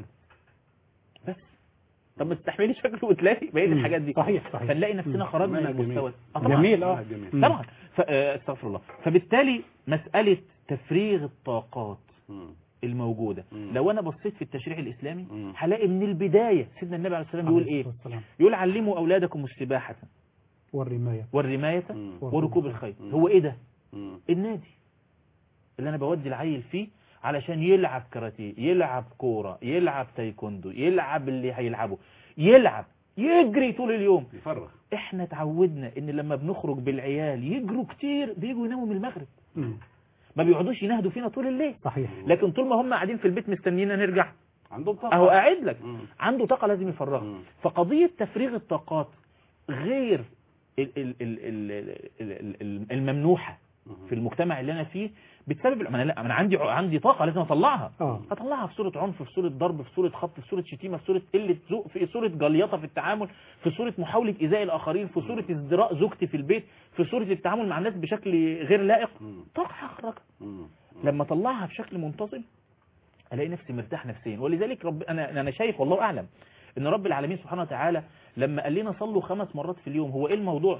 بس طب ما تستحملي شكله وتلاقي بقيه مم. الحاجات دي صحيح صحيح فنلاقي نفسنا خرجنا من منهج جميل. المستوى آه طبعاً. جميل اه منهج جميل. مم. طبعا ف- آه، استغفر الله فبالتالي مسألة تفريغ الطاقات مم. الموجودة مم. لو انا بصيت في التشريع الاسلامي مم. هلاقي من البداية سيدنا النبي عليه الصلاة والسلام بيقول ايه والسلام. يقول علموا اولادكم السباحة والرماية والرماية مم. وركوب الخيل مم. هو ايه ده مم. النادي اللي انا بودي العيل فيه علشان يلعب كاراتيه يلعب كورة يلعب تايكوندو يلعب اللي هيلعبه يلعب يجري طول اليوم يفرغ احنا اتعودنا ان لما بنخرج بالعيال يجروا كتير بيجوا يناموا من المغرب مم. ما بيقعدوش ينهدوا فينا طول الليل صحيح لكن طول ما هم قاعدين في البيت مستنينا نرجع عندهم طاقة اهو قاعد لك مم. عنده طاقة لازم يفرغها مم. فقضية تفريغ الطاقات غير ال- ال- ال- ال- ال- ال- الممنوحة مم. في المجتمع اللي انا فيه بسبب ما انا لا انا عندي عندي طاقه لازم اطلعها اه اطلعها في صوره عنف في صوره ضرب في صوره خبط في صوره شتيمه في صوره قله ذوق في صوره جليطه في التعامل في صوره محاوله ايذاء الاخرين في صوره ازدراء زوجتي في البيت في صوره التعامل مع الناس بشكل غير لائق مم. طاقه هخرجها مم. لما اطلعها بشكل منتظم الاقي نفسي مرتاح نفسيا ولذلك رب انا انا شايف والله اعلم ان رب العالمين سبحانه وتعالى لما قال لنا صلوا خمس مرات في اليوم هو ايه الموضوع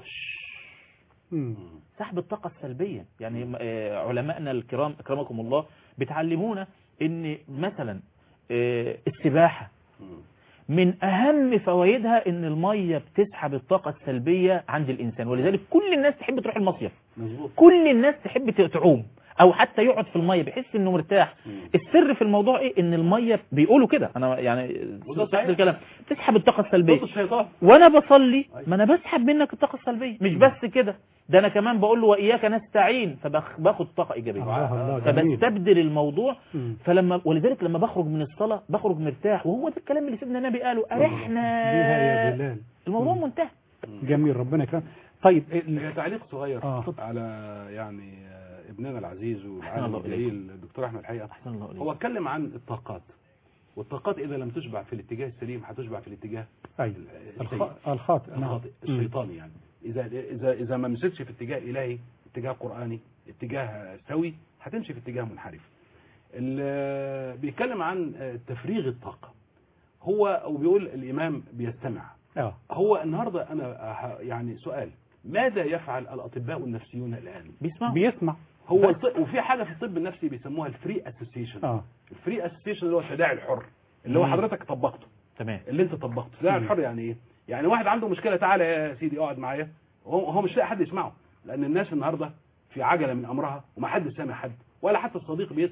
مم. سحب الطاقة السلبية يعني آه، علمائنا الكرام أكرمكم الله بتعلمونا ان مثلا آه، السباحة مم. من أهم فوائدها ان المية بتسحب الطاقة السلبية عند الإنسان ولذلك كل الناس تحب تروح المصيف مظبوط كل الناس تحب تعوم أو حتى يقعد في المية بيحس إنه مرتاح مم. السر في الموضوع إيه إن المية بيقولوا كده أنا يعني وده صح صحيح. الكلام تسحب الطاقة السلبية ضد الشيطان وانا بصلي أيوة. ما انا بسحب منك الطاقه السلبيه مش بس كده ده انا كمان بقول له واياك نستعين فباخد طاقه ايجابيه الله الله جميل فبستبدل الموضوع مم. فلما ولذلك لما بخرج من الصلاه بخرج مرتاح وهو ده الكلام اللي سيدنا النبي قاله بيها يا ارحنا بلال الموضوع مم. منتهى جميل ربنا يكرم طيب ال- هي تعليق صغير آه. على يعني آه، ابننا العزيز أحسن والعالم الله إليك. الجليل الدكتور احمد الحقيقه احسن الله هو عليك اتكلم عن الطاقات والطاقات اذا لم تشبع في الاتجاه السليم هتشبع في الاتجاه أيوة. السيء الخ- الخاطئ نعم الخاطئ الشيطاني يعني اذا اذا اذا ما مشيتش في اتجاه الهي اتجاه قراني اتجاه سوي هتمشي في اتجاه منحرف ال- بيتكلم عن تفريغ الطاقه هو وبيقول الامام بيستمع اه هو النهارده انا ه- يعني سؤال ماذا يفعل الاطباء النفسيون الان بيسمعوا بيسمع هو الط- وفي حاجه في الطب النفسي بيسموها الفري اسوسيشن اه الفري اسوسيشن اللي هو التداعي الحر اللي هو مم. حضرتك طبقته تمام اللي انت طبقته التداعي مم. الحر يعني ايه يعني واحد عنده مشكله تعالى يا سيدي اقعد معايا هو هو مش لاقي حد يسمعه لان الناس النهارده في عجله من امرها وما حد سامع حد ولا حتى الصديق بيسمع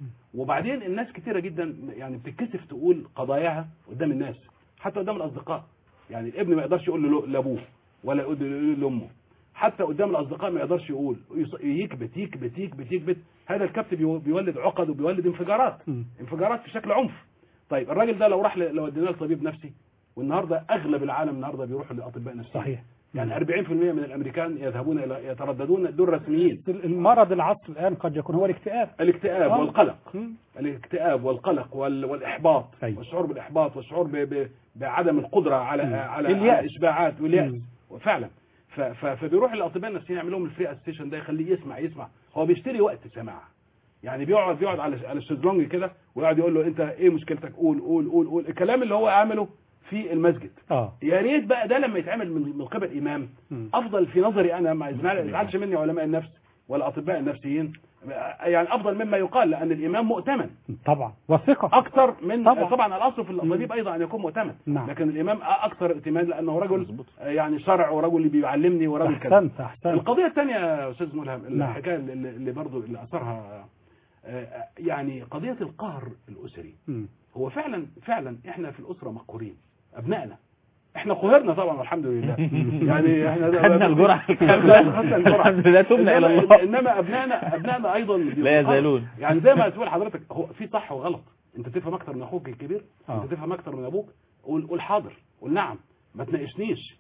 وبعدين الناس كتيره جدا يعني بتتكسف تقول قضاياها قدام الناس حتى قدام الاصدقاء يعني الابن ما يقدرش يقول له لابوه ولا يقول له لامه حتى قدام الاصدقاء ما يقدرش يقول يص- يكبت يكبت يكبت يكبت هذا الكبت بيو- بيولد عقد وبيولد انفجارات مم. انفجارات في شكل عنف طيب الراجل ده لو راح ل- لو وديناه لطبيب نفسي والنهارده اغلب العالم النهارده بيروحوا لاطباء نفسيين صحيح يعني 40% من الامريكان يذهبون الى يترددون دول رسميين المرض العصر الآن قد يكون هو الاكتئاب الاكتئاب آه. والقلق مم. الاكتئاب والقلق وال- والاحباط أيوة. والشعور بالاحباط والشعور ب- ب- بعدم القدره على مم. على اليأس. على اشباعات والياس مم. وفعلا ف- ف- فبيروح للاطباء النفسيين يعمل لهم الفري ستيشن ده يخليه يسمع يسمع هو بيشتري وقت سماع يعني بيقعد بيقعد على على الشезлونج كده ويقعد يقول له انت ايه مشكلتك قول قول قول قول الكلام اللي هو عامله في المسجد اه يا ريت بقى ده لما يتعمل من من قبل امام مم. افضل في نظري انا ما يزعل- يزعلش مني علماء النفس ولا اطباء النفسيين يعني افضل مما يقال لان الامام مؤتمن طبعا وثقة اكثر من طبعا. طبعا, طبعا الاصل في الطبيب ايضا ان يكون مؤتمن نعم. لكن الامام اكثر ائتمان لانه رجل مظبوط. يعني شرع ورجل اللي بيعلمني ورجل كذا احسنت احسنت القضيه الثانيه يا استاذ ملهم نعم. الحكايه اللي, اللي برضه اللي اثرها آه، يعني قضيه القهر الاسري مم. هو فعلا فعلا احنا في الاسره مقهورين ابنائنا احنا قهرنا طبعا والحمد لله يعني احنا خدنا الجرعة. خدنا الجرعه الحمد لله تبنا إلى إنما- الله. انما ابنائنا ابنائنا ايضا لا يزالون. يعني زي ما تقول حضرتك هو في صح وغلط انت تفهم اكتر من اخوك الكبير آه. انت تفهم اكتر من ابوك قول قول حاضر قول نعم ما تناقشنيش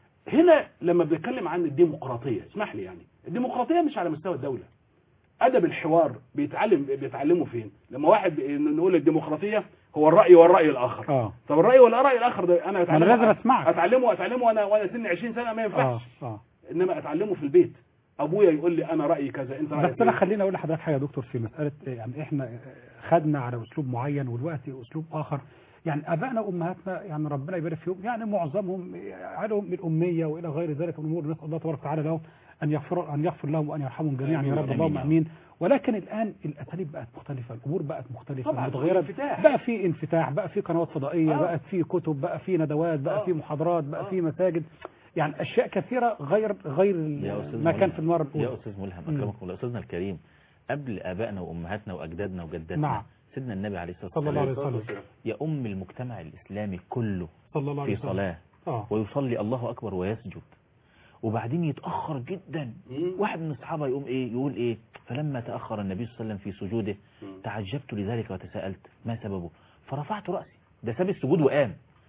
هنا لما بنتكلم عن الديمقراطيه اسمح لي يعني الديمقراطيه مش على مستوى الدوله ادب الحوار بيتعلم بيتعلمه فين لما واحد بي- نقول الديمقراطيه هو الراي والراي الاخر اه طب الراي والاراء الاخر ده انا أنا لازم أسمعك. اتعلمه اتعلمه وانا وانا سني 20 سنه ما اه ينفعش اه انما اتعلمه في البيت ابويا يقول لي انا رايي كذا انت رايك بس انا إيه؟ خليني اقول لحضرتك حاجه يا دكتور في مساله يعني احنا خدنا على اسلوب معين والوقت اسلوب اخر يعني ابائنا وامهاتنا يعني ربنا يبارك فيهم يعني معظمهم عليهم الاميه والى غير ذلك من الامور نسال الله تبارك وتعالى لهم ان يغفر ان يغفر لهم وان يرحمهم جميعا يا رب آمين. اللهم امين ولكن الان الاساليب بقت مختلفه الامور بقت مختلفه طبعاً، متغيره انفتاح. بقى في انفتاح بقى في قنوات فضائيه آه. بقت في كتب بقى في ندوات بقى آه. في محاضرات بقى آه. في مساجد يعني اشياء كثيره غير غير يا أستاذ ما كان ملهم. في المره الاولى يا أستاذ ملهم مم. أكرمكم الله أستاذنا الكريم قبل آبائنا وأمهاتنا وأجدادنا وجداتنا نعم. سيدنا النبي عليه الصلاة صلى الله عليه والسلام وسلم يؤم المجتمع الإسلامي كله صلى الله عليه في وسلم صلاة اه ويصلي الله أكبر ويسجد وبعدين يتأخر جدا مم. واحد من الصحابة يقوم إيه يقول إيه فلما تأخر النبي صلى الله عليه وسلم في سجوده مم. تعجبت لذلك وتساءلت ما سببه فرفعت رأسي ده ساب السجود وقام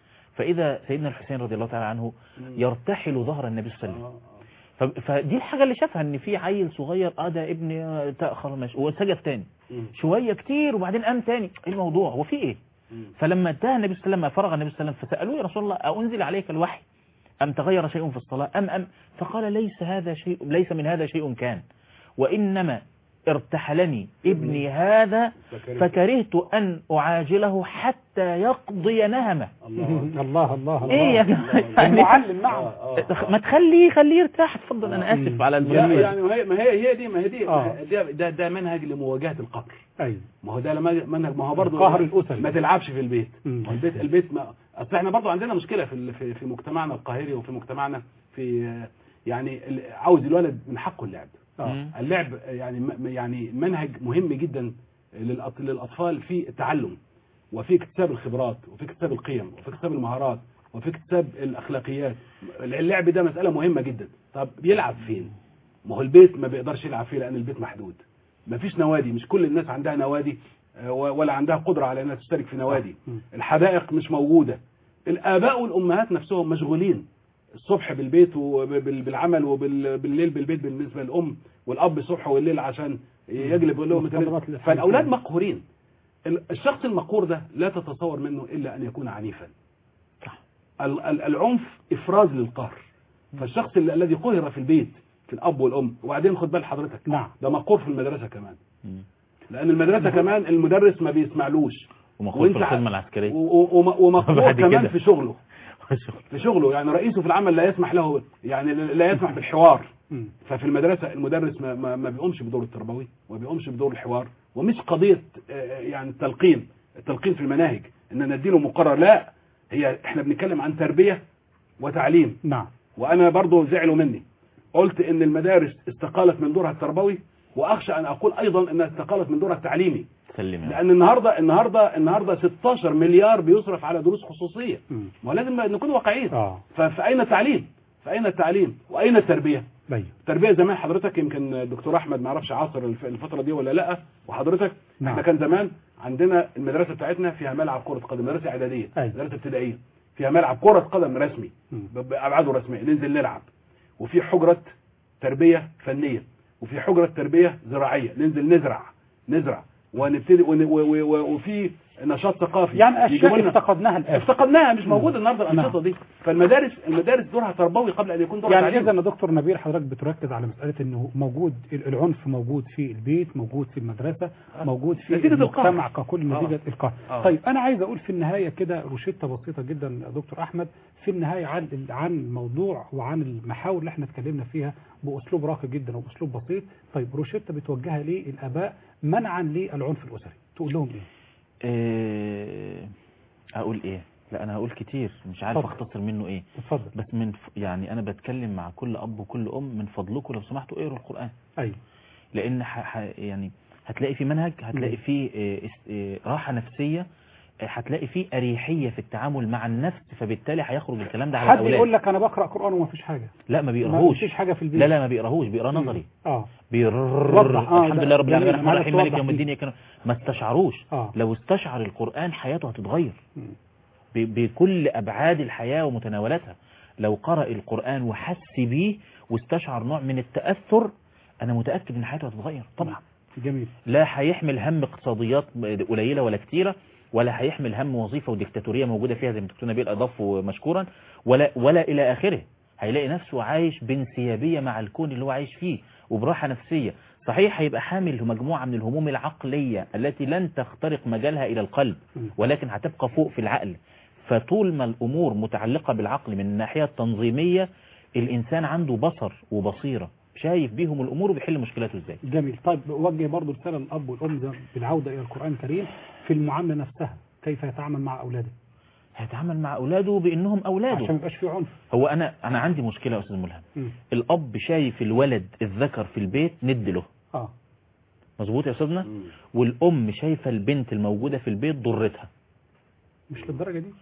فإذا سيدنا الحسين رضي الله تعالى عنه يرتحل ظهر النبي صلى الله عليه وسلم آه، ف- فدي الحاجة اللي شافها ان في عيل صغير اه ده ابني آه، تأخر ماشي وسجد تاني مم. شوية كتير وبعدين قام تاني ايه الموضوع هو في ايه مم. فلما انتهى النبي صلى الله عليه وسلم فرغ النبي صلى الله عليه وسلم فسألوه يا رسول الله أنزل عليك الوحي أم تغير شيء في الصلاة أم أم فقال ليس هذا شيء ليس من هذا شيء كان وإنما ارتحلني ابني هذا فكرهت. فكرهت أن أعاجله حتى يقضي نهمه الله الله الله الله ايه يا جماعة يعني المعلم نعم آه، آه. ما تخليه خليه يرتاح اتفضل انا اسف على لا الجميل يعني ما هي ما هي هي دي ما هي دي آه. ده ده, ده منهج لمواجهه القهر ايوه ما هو ده لما- منهج ما هو برضه القهر الأسري. ما تلعبش في البيت مم. ما هو البيت البيت ما اصل احنا برضه عندنا مشكله في ال- في, في مجتمعنا القاهري وفي مجتمعنا في آه، يعني ال- عاوز الولد من حقه اللعب اه اللعب يعني م- يعني منهج مهم جدا للأط- للاطفال في التعلم وفي اكتساب الخبرات وفي اكتساب القيم وفي اكتساب المهارات وفي اكتساب الاخلاقيات اللعب ده مساله مهمه جدا طب بيلعب فين ما هو البيت ما بيقدرش يلعب فيه لان البيت محدود ما فيش نوادي مش كل الناس عندها نوادي آه، و- ولا عندها قدره على انها تشترك في نوادي مم. الحدائق مش موجوده الاباء والامهات نفسهم مشغولين الصبح بالبيت وبالعمل وبالليل بالبيت بالنسبه للام والاب الصبح والليل عشان يجلب لهم متطلبات الإسلام. فالاولاد مقهورين ال- الشخص المقهور ده لا تتصور منه الا ان يكون عنيفا ال- ال- العنف افراز للقهر فالشخص ال- الذي قهر في البيت في الاب والام وبعدين خد بال حضرتك نعم. ده مقهور في المدرسه كمان مم. لان المدرسه كمان المدرس ما بيسمعلوش ومخوف في وانت ع- الخدمة العسكرية و- و- وم- ومقهور بعد كمان كده. في شغله في شغله يعني رئيسه في العمل لا يسمح له يعني لا يسمح بالحوار مم. ففي المدرسة المدرس ما, ما, ما بيقومش بدور التربوي وما بيقومش بدور الحوار ومش قضية آه، يعني التلقين التلقين في المناهج ان نديله مقرر لا هي احنا بنتكلم عن تربية وتعليم نعم وانا برضو زعلوا مني قلت ان المدارس استقالت من دورها التربوي واخشى ان اقول ايضا انها استقالت من دورها التعليمي سلم لان النهارده النهارده النهارده 16 مليار بيصرف على دروس خصوصيه مم. ولازم نكون واقعيين اه فاين التعليم فاين التعليم واين التربيه ايوه التربيه زمان حضرتك يمكن الدكتور احمد ما يعرفش عاصر الف- الفتره دي ولا لا وحضرتك نعم. احنا كان زمان عندنا المدرسه بتاعتنا فيها ملعب كره قدم مدرسه اعداديه أيوة. مدرسه ابتدائيه فيها ملعب كره قدم رسمي مم. ب- بابعاده رسميه ننزل نلعب وفي حجره تربيه فنيه وفي حجره تربيه زراعيه ننزل نزرع نزرع ونبتدي ون- و- و- و- وفي نشاط ثقافي يعني يجيبوا اشياء لنا- افتقدناها الان افتقدناها مش موجوده النهارده نعم. الانشطه دي فالمدارس المدارس دورها تربوي قبل ان يكون دورها يعني تعليمي اذا يا دكتور نبيل حضرتك بتركز على مساله انه موجود العنف موجود في البيت موجود في المدرسه موجود في نتيجة المجتمع القهر. ككل آه. نتيجه القهر آه. طيب انا عايز اقول في النهايه كده روشته بسيطه جدا يا دكتور احمد في النهايه عن عن الموضوع وعن المحاور اللي احنا اتكلمنا فيها باسلوب راقي جدا وباسلوب بسيط طيب روشته بتوجهها للاباء منعا للعنف الاسري تقول لهم ايه إيه اقول ايه لا انا هقول كتير مش عارف اتفضل. اختصر منه ايه اتفضل بس من ف... يعني انا بتكلم مع كل اب وكل ام من فضلكم لو سمحتوا اقروا القران ايوه لان ح... ح... يعني هتلاقي في منهج هتلاقي مم. فيه إيه، است- إيه، راحه نفسيه إيه، هتلاقي فيه اريحيه في التعامل مع النفس فبالتالي هيخرج الكلام ده على حد الاولاد يقول لك انا بقرا قران وما فيش حاجه لا ما ما بيقراهوش فيش حاجه في البيت لا لا ما بيقراهوش بيقراه نظري اه بيرر وضح. آه، الحمد ده لله رب جميل. العالمين الرحمن أنا الرحيم عايزك مالك يوم توضح الدين يا كانوا ما استشعروش اه لو استشعر القرآن حياته هتتغير مم. ب- بكل أبعاد الحياة ومتناولاتها لو قرأ القرآن وحس بيه واستشعر نوع من التأثر أنا متأكد إن حياته هتتغير طبعا جميل لا هيحمل هم اقتصاديات قليلة ولا كتيرة ولا هيحمل هم وظيفة وديكتاتورية موجودة فيها زي ما الدكتور نبيل أضاف مشكورا ولا ولا إلى آخره هيلاقي نفسه عايش بانسيابية مع الكون اللي هو عايش فيه وبراحة نفسية صحيح هيبقى حامل مجموعة من الهموم العقلية التي لن تخترق مجالها إلى القلب مم. ولكن هتبقى فوق في العقل فطول ما الأمور متعلقة بالعقل من الناحية التنظيمية الإنسان عنده بصر وبصيرة شايف بيهم الأمور وبيحل مشكلاته إزاي جميل طيب وجه برضه رسالة للأب والأم ده بالعودة إلى القرآن الكريم في المعاملة نفسها كيف يتعامل مع أولاده هيتعامل مع أولاده بأنهم عشان أولاده ما يبقاش في عنف هو أنا أنا عندي مشكلة يا أستاذ ملهم مم. الأب شايف الولد الذكر في البيت ند له اه مظبوط يا أستاذنا مم. والأم شايفة البنت الموجودة في البيت ضرتها مش للدرجة دي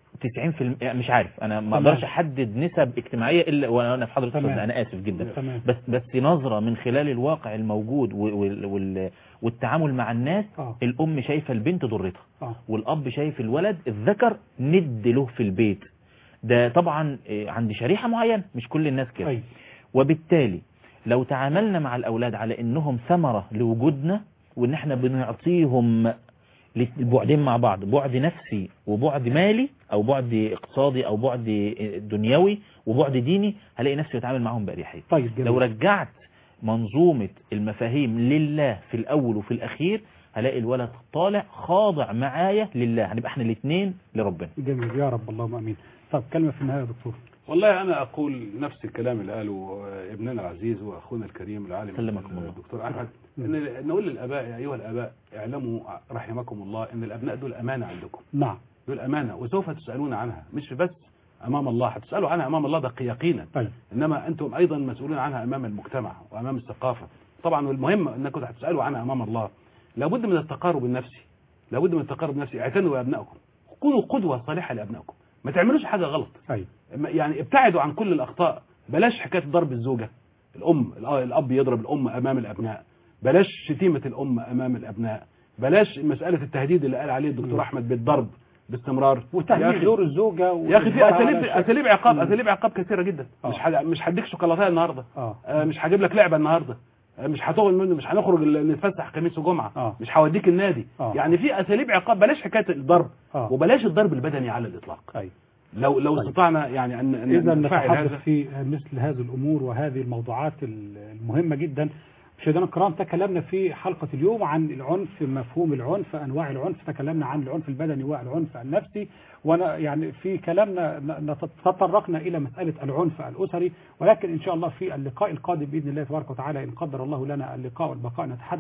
90 في الم... يعني مش عارف انا ما تمام. اقدرش احدد نسب اجتماعيه الا وانا في حضره تمام. الأستاذ، انا اسف جدا تمام بس بس نظره من خلال الواقع الموجود و- وال... وال... والتعامل مع الناس اه الام شايفه البنت ضرتها اه والاب شايف الولد الذكر ند له في البيت ده طبعا إيه، عند شريحه معينه مش كل الناس كده أيوة وبالتالي لو تعاملنا مع الأولاد على إنهم ثمرة لوجودنا وإن إحنا بنعطيهم البعدين مع بعض بعد نفسي وبعد مالي أو بعد اقتصادي أو بعد دنيوي وبعد ديني هلاقي نفسي بتعامل معهم بأريحية طيب جميل لو رجعت منظومة المفاهيم لله في الأول وفي الأخير هلاقي الولد طالع خاضع معايا لله هنبقى احنا الاثنين لربنا جميل يا رب اللهم امين طب كلمه في النهايه يا دكتور والله انا اقول نفس الكلام اللي قاله ابننا العزيز واخونا الكريم العالم سلمكم الله. الدكتور احمد ان نقول للاباء يا ايها الاباء اعلموا رحمكم الله ان الابناء دول امانه عندكم نعم دول امانه وسوف تسالون عنها مش بس امام الله هتسالوا عنها امام الله ده يقينا طيب انما انتم ايضا مسؤولون عنها امام المجتمع وامام الثقافه طبعا والمهم انكم هتسالوا عنها امام الله لابد من التقارب النفسي لابد من التقارب النفسي اعتنوا بابنائكم كونوا قدوه صالحه لابنائكم ما تعملوش حاجه غلط ايوه يعني ابتعدوا عن كل الاخطاء بلاش حكايه ضرب الزوجه الام الاب يضرب الام امام الابناء بلاش شتيمه الام امام الابناء بلاش مساله التهديد اللي قال عليه الدكتور مم. احمد بالضرب باستمرار يا وتهديد أخي- دور الزوجه يا اخي في والإجبار على اساليب شيء. اساليب عقاب مم. اساليب عقاب كثيره جدا آه. مش حد مش هديك شوكولاته النهارده اه آه، مش هجيب لك لعبه النهارده آه، مش هتقعد منه مش هنخرج ال- نتفسح خميس وجمعه آه. مش هوديك النادي آه. يعني في اساليب عقاب بلاش حكايه الضرب اه وبلاش الضرب البدني على الاطلاق ايوه لو لو طيب. استطعنا يعني ان ان إذا نفعل نتحدث هذا في مثل هذه الأمور وهذه الموضوعات المهمة جدا مشاهدينا الكرام تكلمنا في حلقة اليوم عن العنف مفهوم العنف أنواع العنف تكلمنا عن العنف البدني والعنف النفسي وانا يعني في كلامنا ن- نت- تطرقنا إلى مسألة العنف الأسري ولكن إن شاء الله في اللقاء القادم بإذن الله تبارك وتعالى إن قدر الله لنا اللقاء والبقاء نتحدث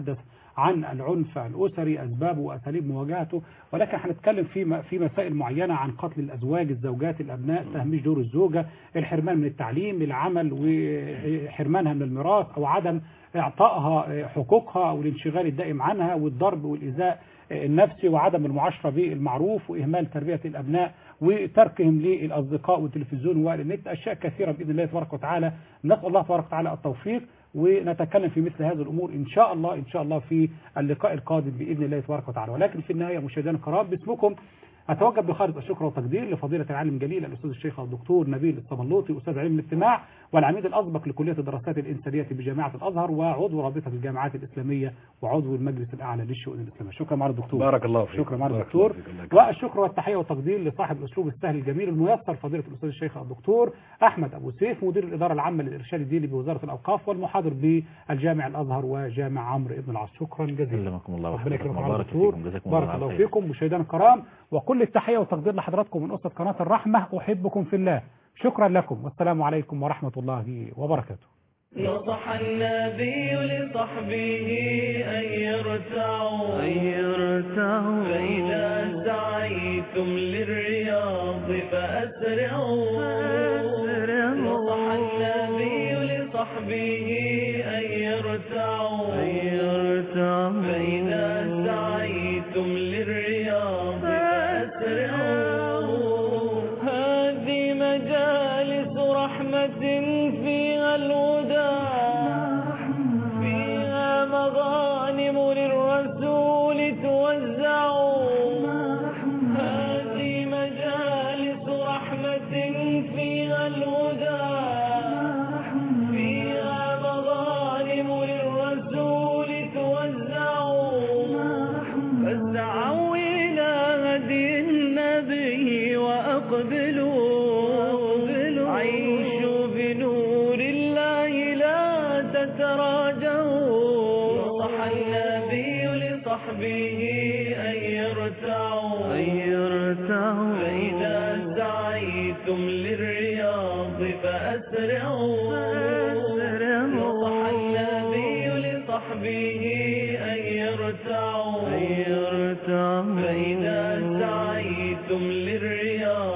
عن العنف الأسري أسبابه وأساليب مواجهته ولكن هنتكلم في م- في مسائل معينة عن قتل الأزواج الزوجات الأبناء تهميش دور الزوجة الحرمان من التعليم العمل وحرمانها من الميراث أو عدم إعطائها حقوقها أو الانشغال الدائم عنها والضرب والإيذاء النفسي وعدم المعاشرة بالمعروف وإهمال تربية الأبناء وتركهم للأصدقاء والتلفزيون والنت أشياء كثيرة بإذن الله تبارك وتعالى نسأل الله تبارك وتعالى التوفيق ونتكلم في مثل هذه الأمور إن شاء الله إن شاء الله في اللقاء القادم بإذن الله تبارك وتعالى ولكن في النهاية مشاهدينا الكرام باسمكم أتوجه بخالص الشكر والتقدير لفضيلة العالم الجليل الأستاذ الشيخ الدكتور نبيل الصملوطي أستاذ علم الاجتماع والعميد الأسبق لكلية الدراسات الإنسانية بجامعة الأزهر وعضو رابطة الجامعات الإسلامية وعضو المجلس الأعلى للشؤون الإسلامية شكرا معالي الدكتور بارك الله فيك شكرا معالي بارك الدكتور الله فيك. الله يكرمك. والشكر والتحية والتقدير لصاحب الأسلوب السهل الجميل الميسر فضيلة الأستاذ الشيخ الدكتور أحمد أبو سيف مدير الإدارة العامة للإرشاد الديني بوزارة الأوقاف والمحاضر بالجامع الأزهر وجامع عمرو بن العاص شكرا جزيلا سلمكم الله ربنا وحفظكم يكرمك معالي وبارك الدكتور فيكم جزاكم بارك الله الله خير. فيكم مشاهدينا الكرام وكل التحية والتقدير لحضراتكم من أسرة قناة الرحمة أحبكم في الله شكرا لكم والسلام عليكم ورحمة الله وبركاته نصح النبي لصحبه أن يرتعوا أن يرتعوا فإذا سعيتم للرياض فأسرعوا نصح النبي لصحبه أن يرتعوا أن يرتعوا فإذا سعيتم للرياض فأسرعوا هذه مجالس رحمة فيها الهدى فيها مغانم للرسول توزع هذه مجالس رحمة فيها الهدى فيها مغانم للرسول توزع فاسعوا إلى هدي النبي وأقبلوا عيشوا بنور الله لا تتراجعوا نصح النبي لصحبه أن يرتعوا أن يرتعوا فإذا سعيتم للرياض فأسرعوا نصح النبي لصحبه أن يرتعوا أن يرتعوا فإذا سعيتم للرياض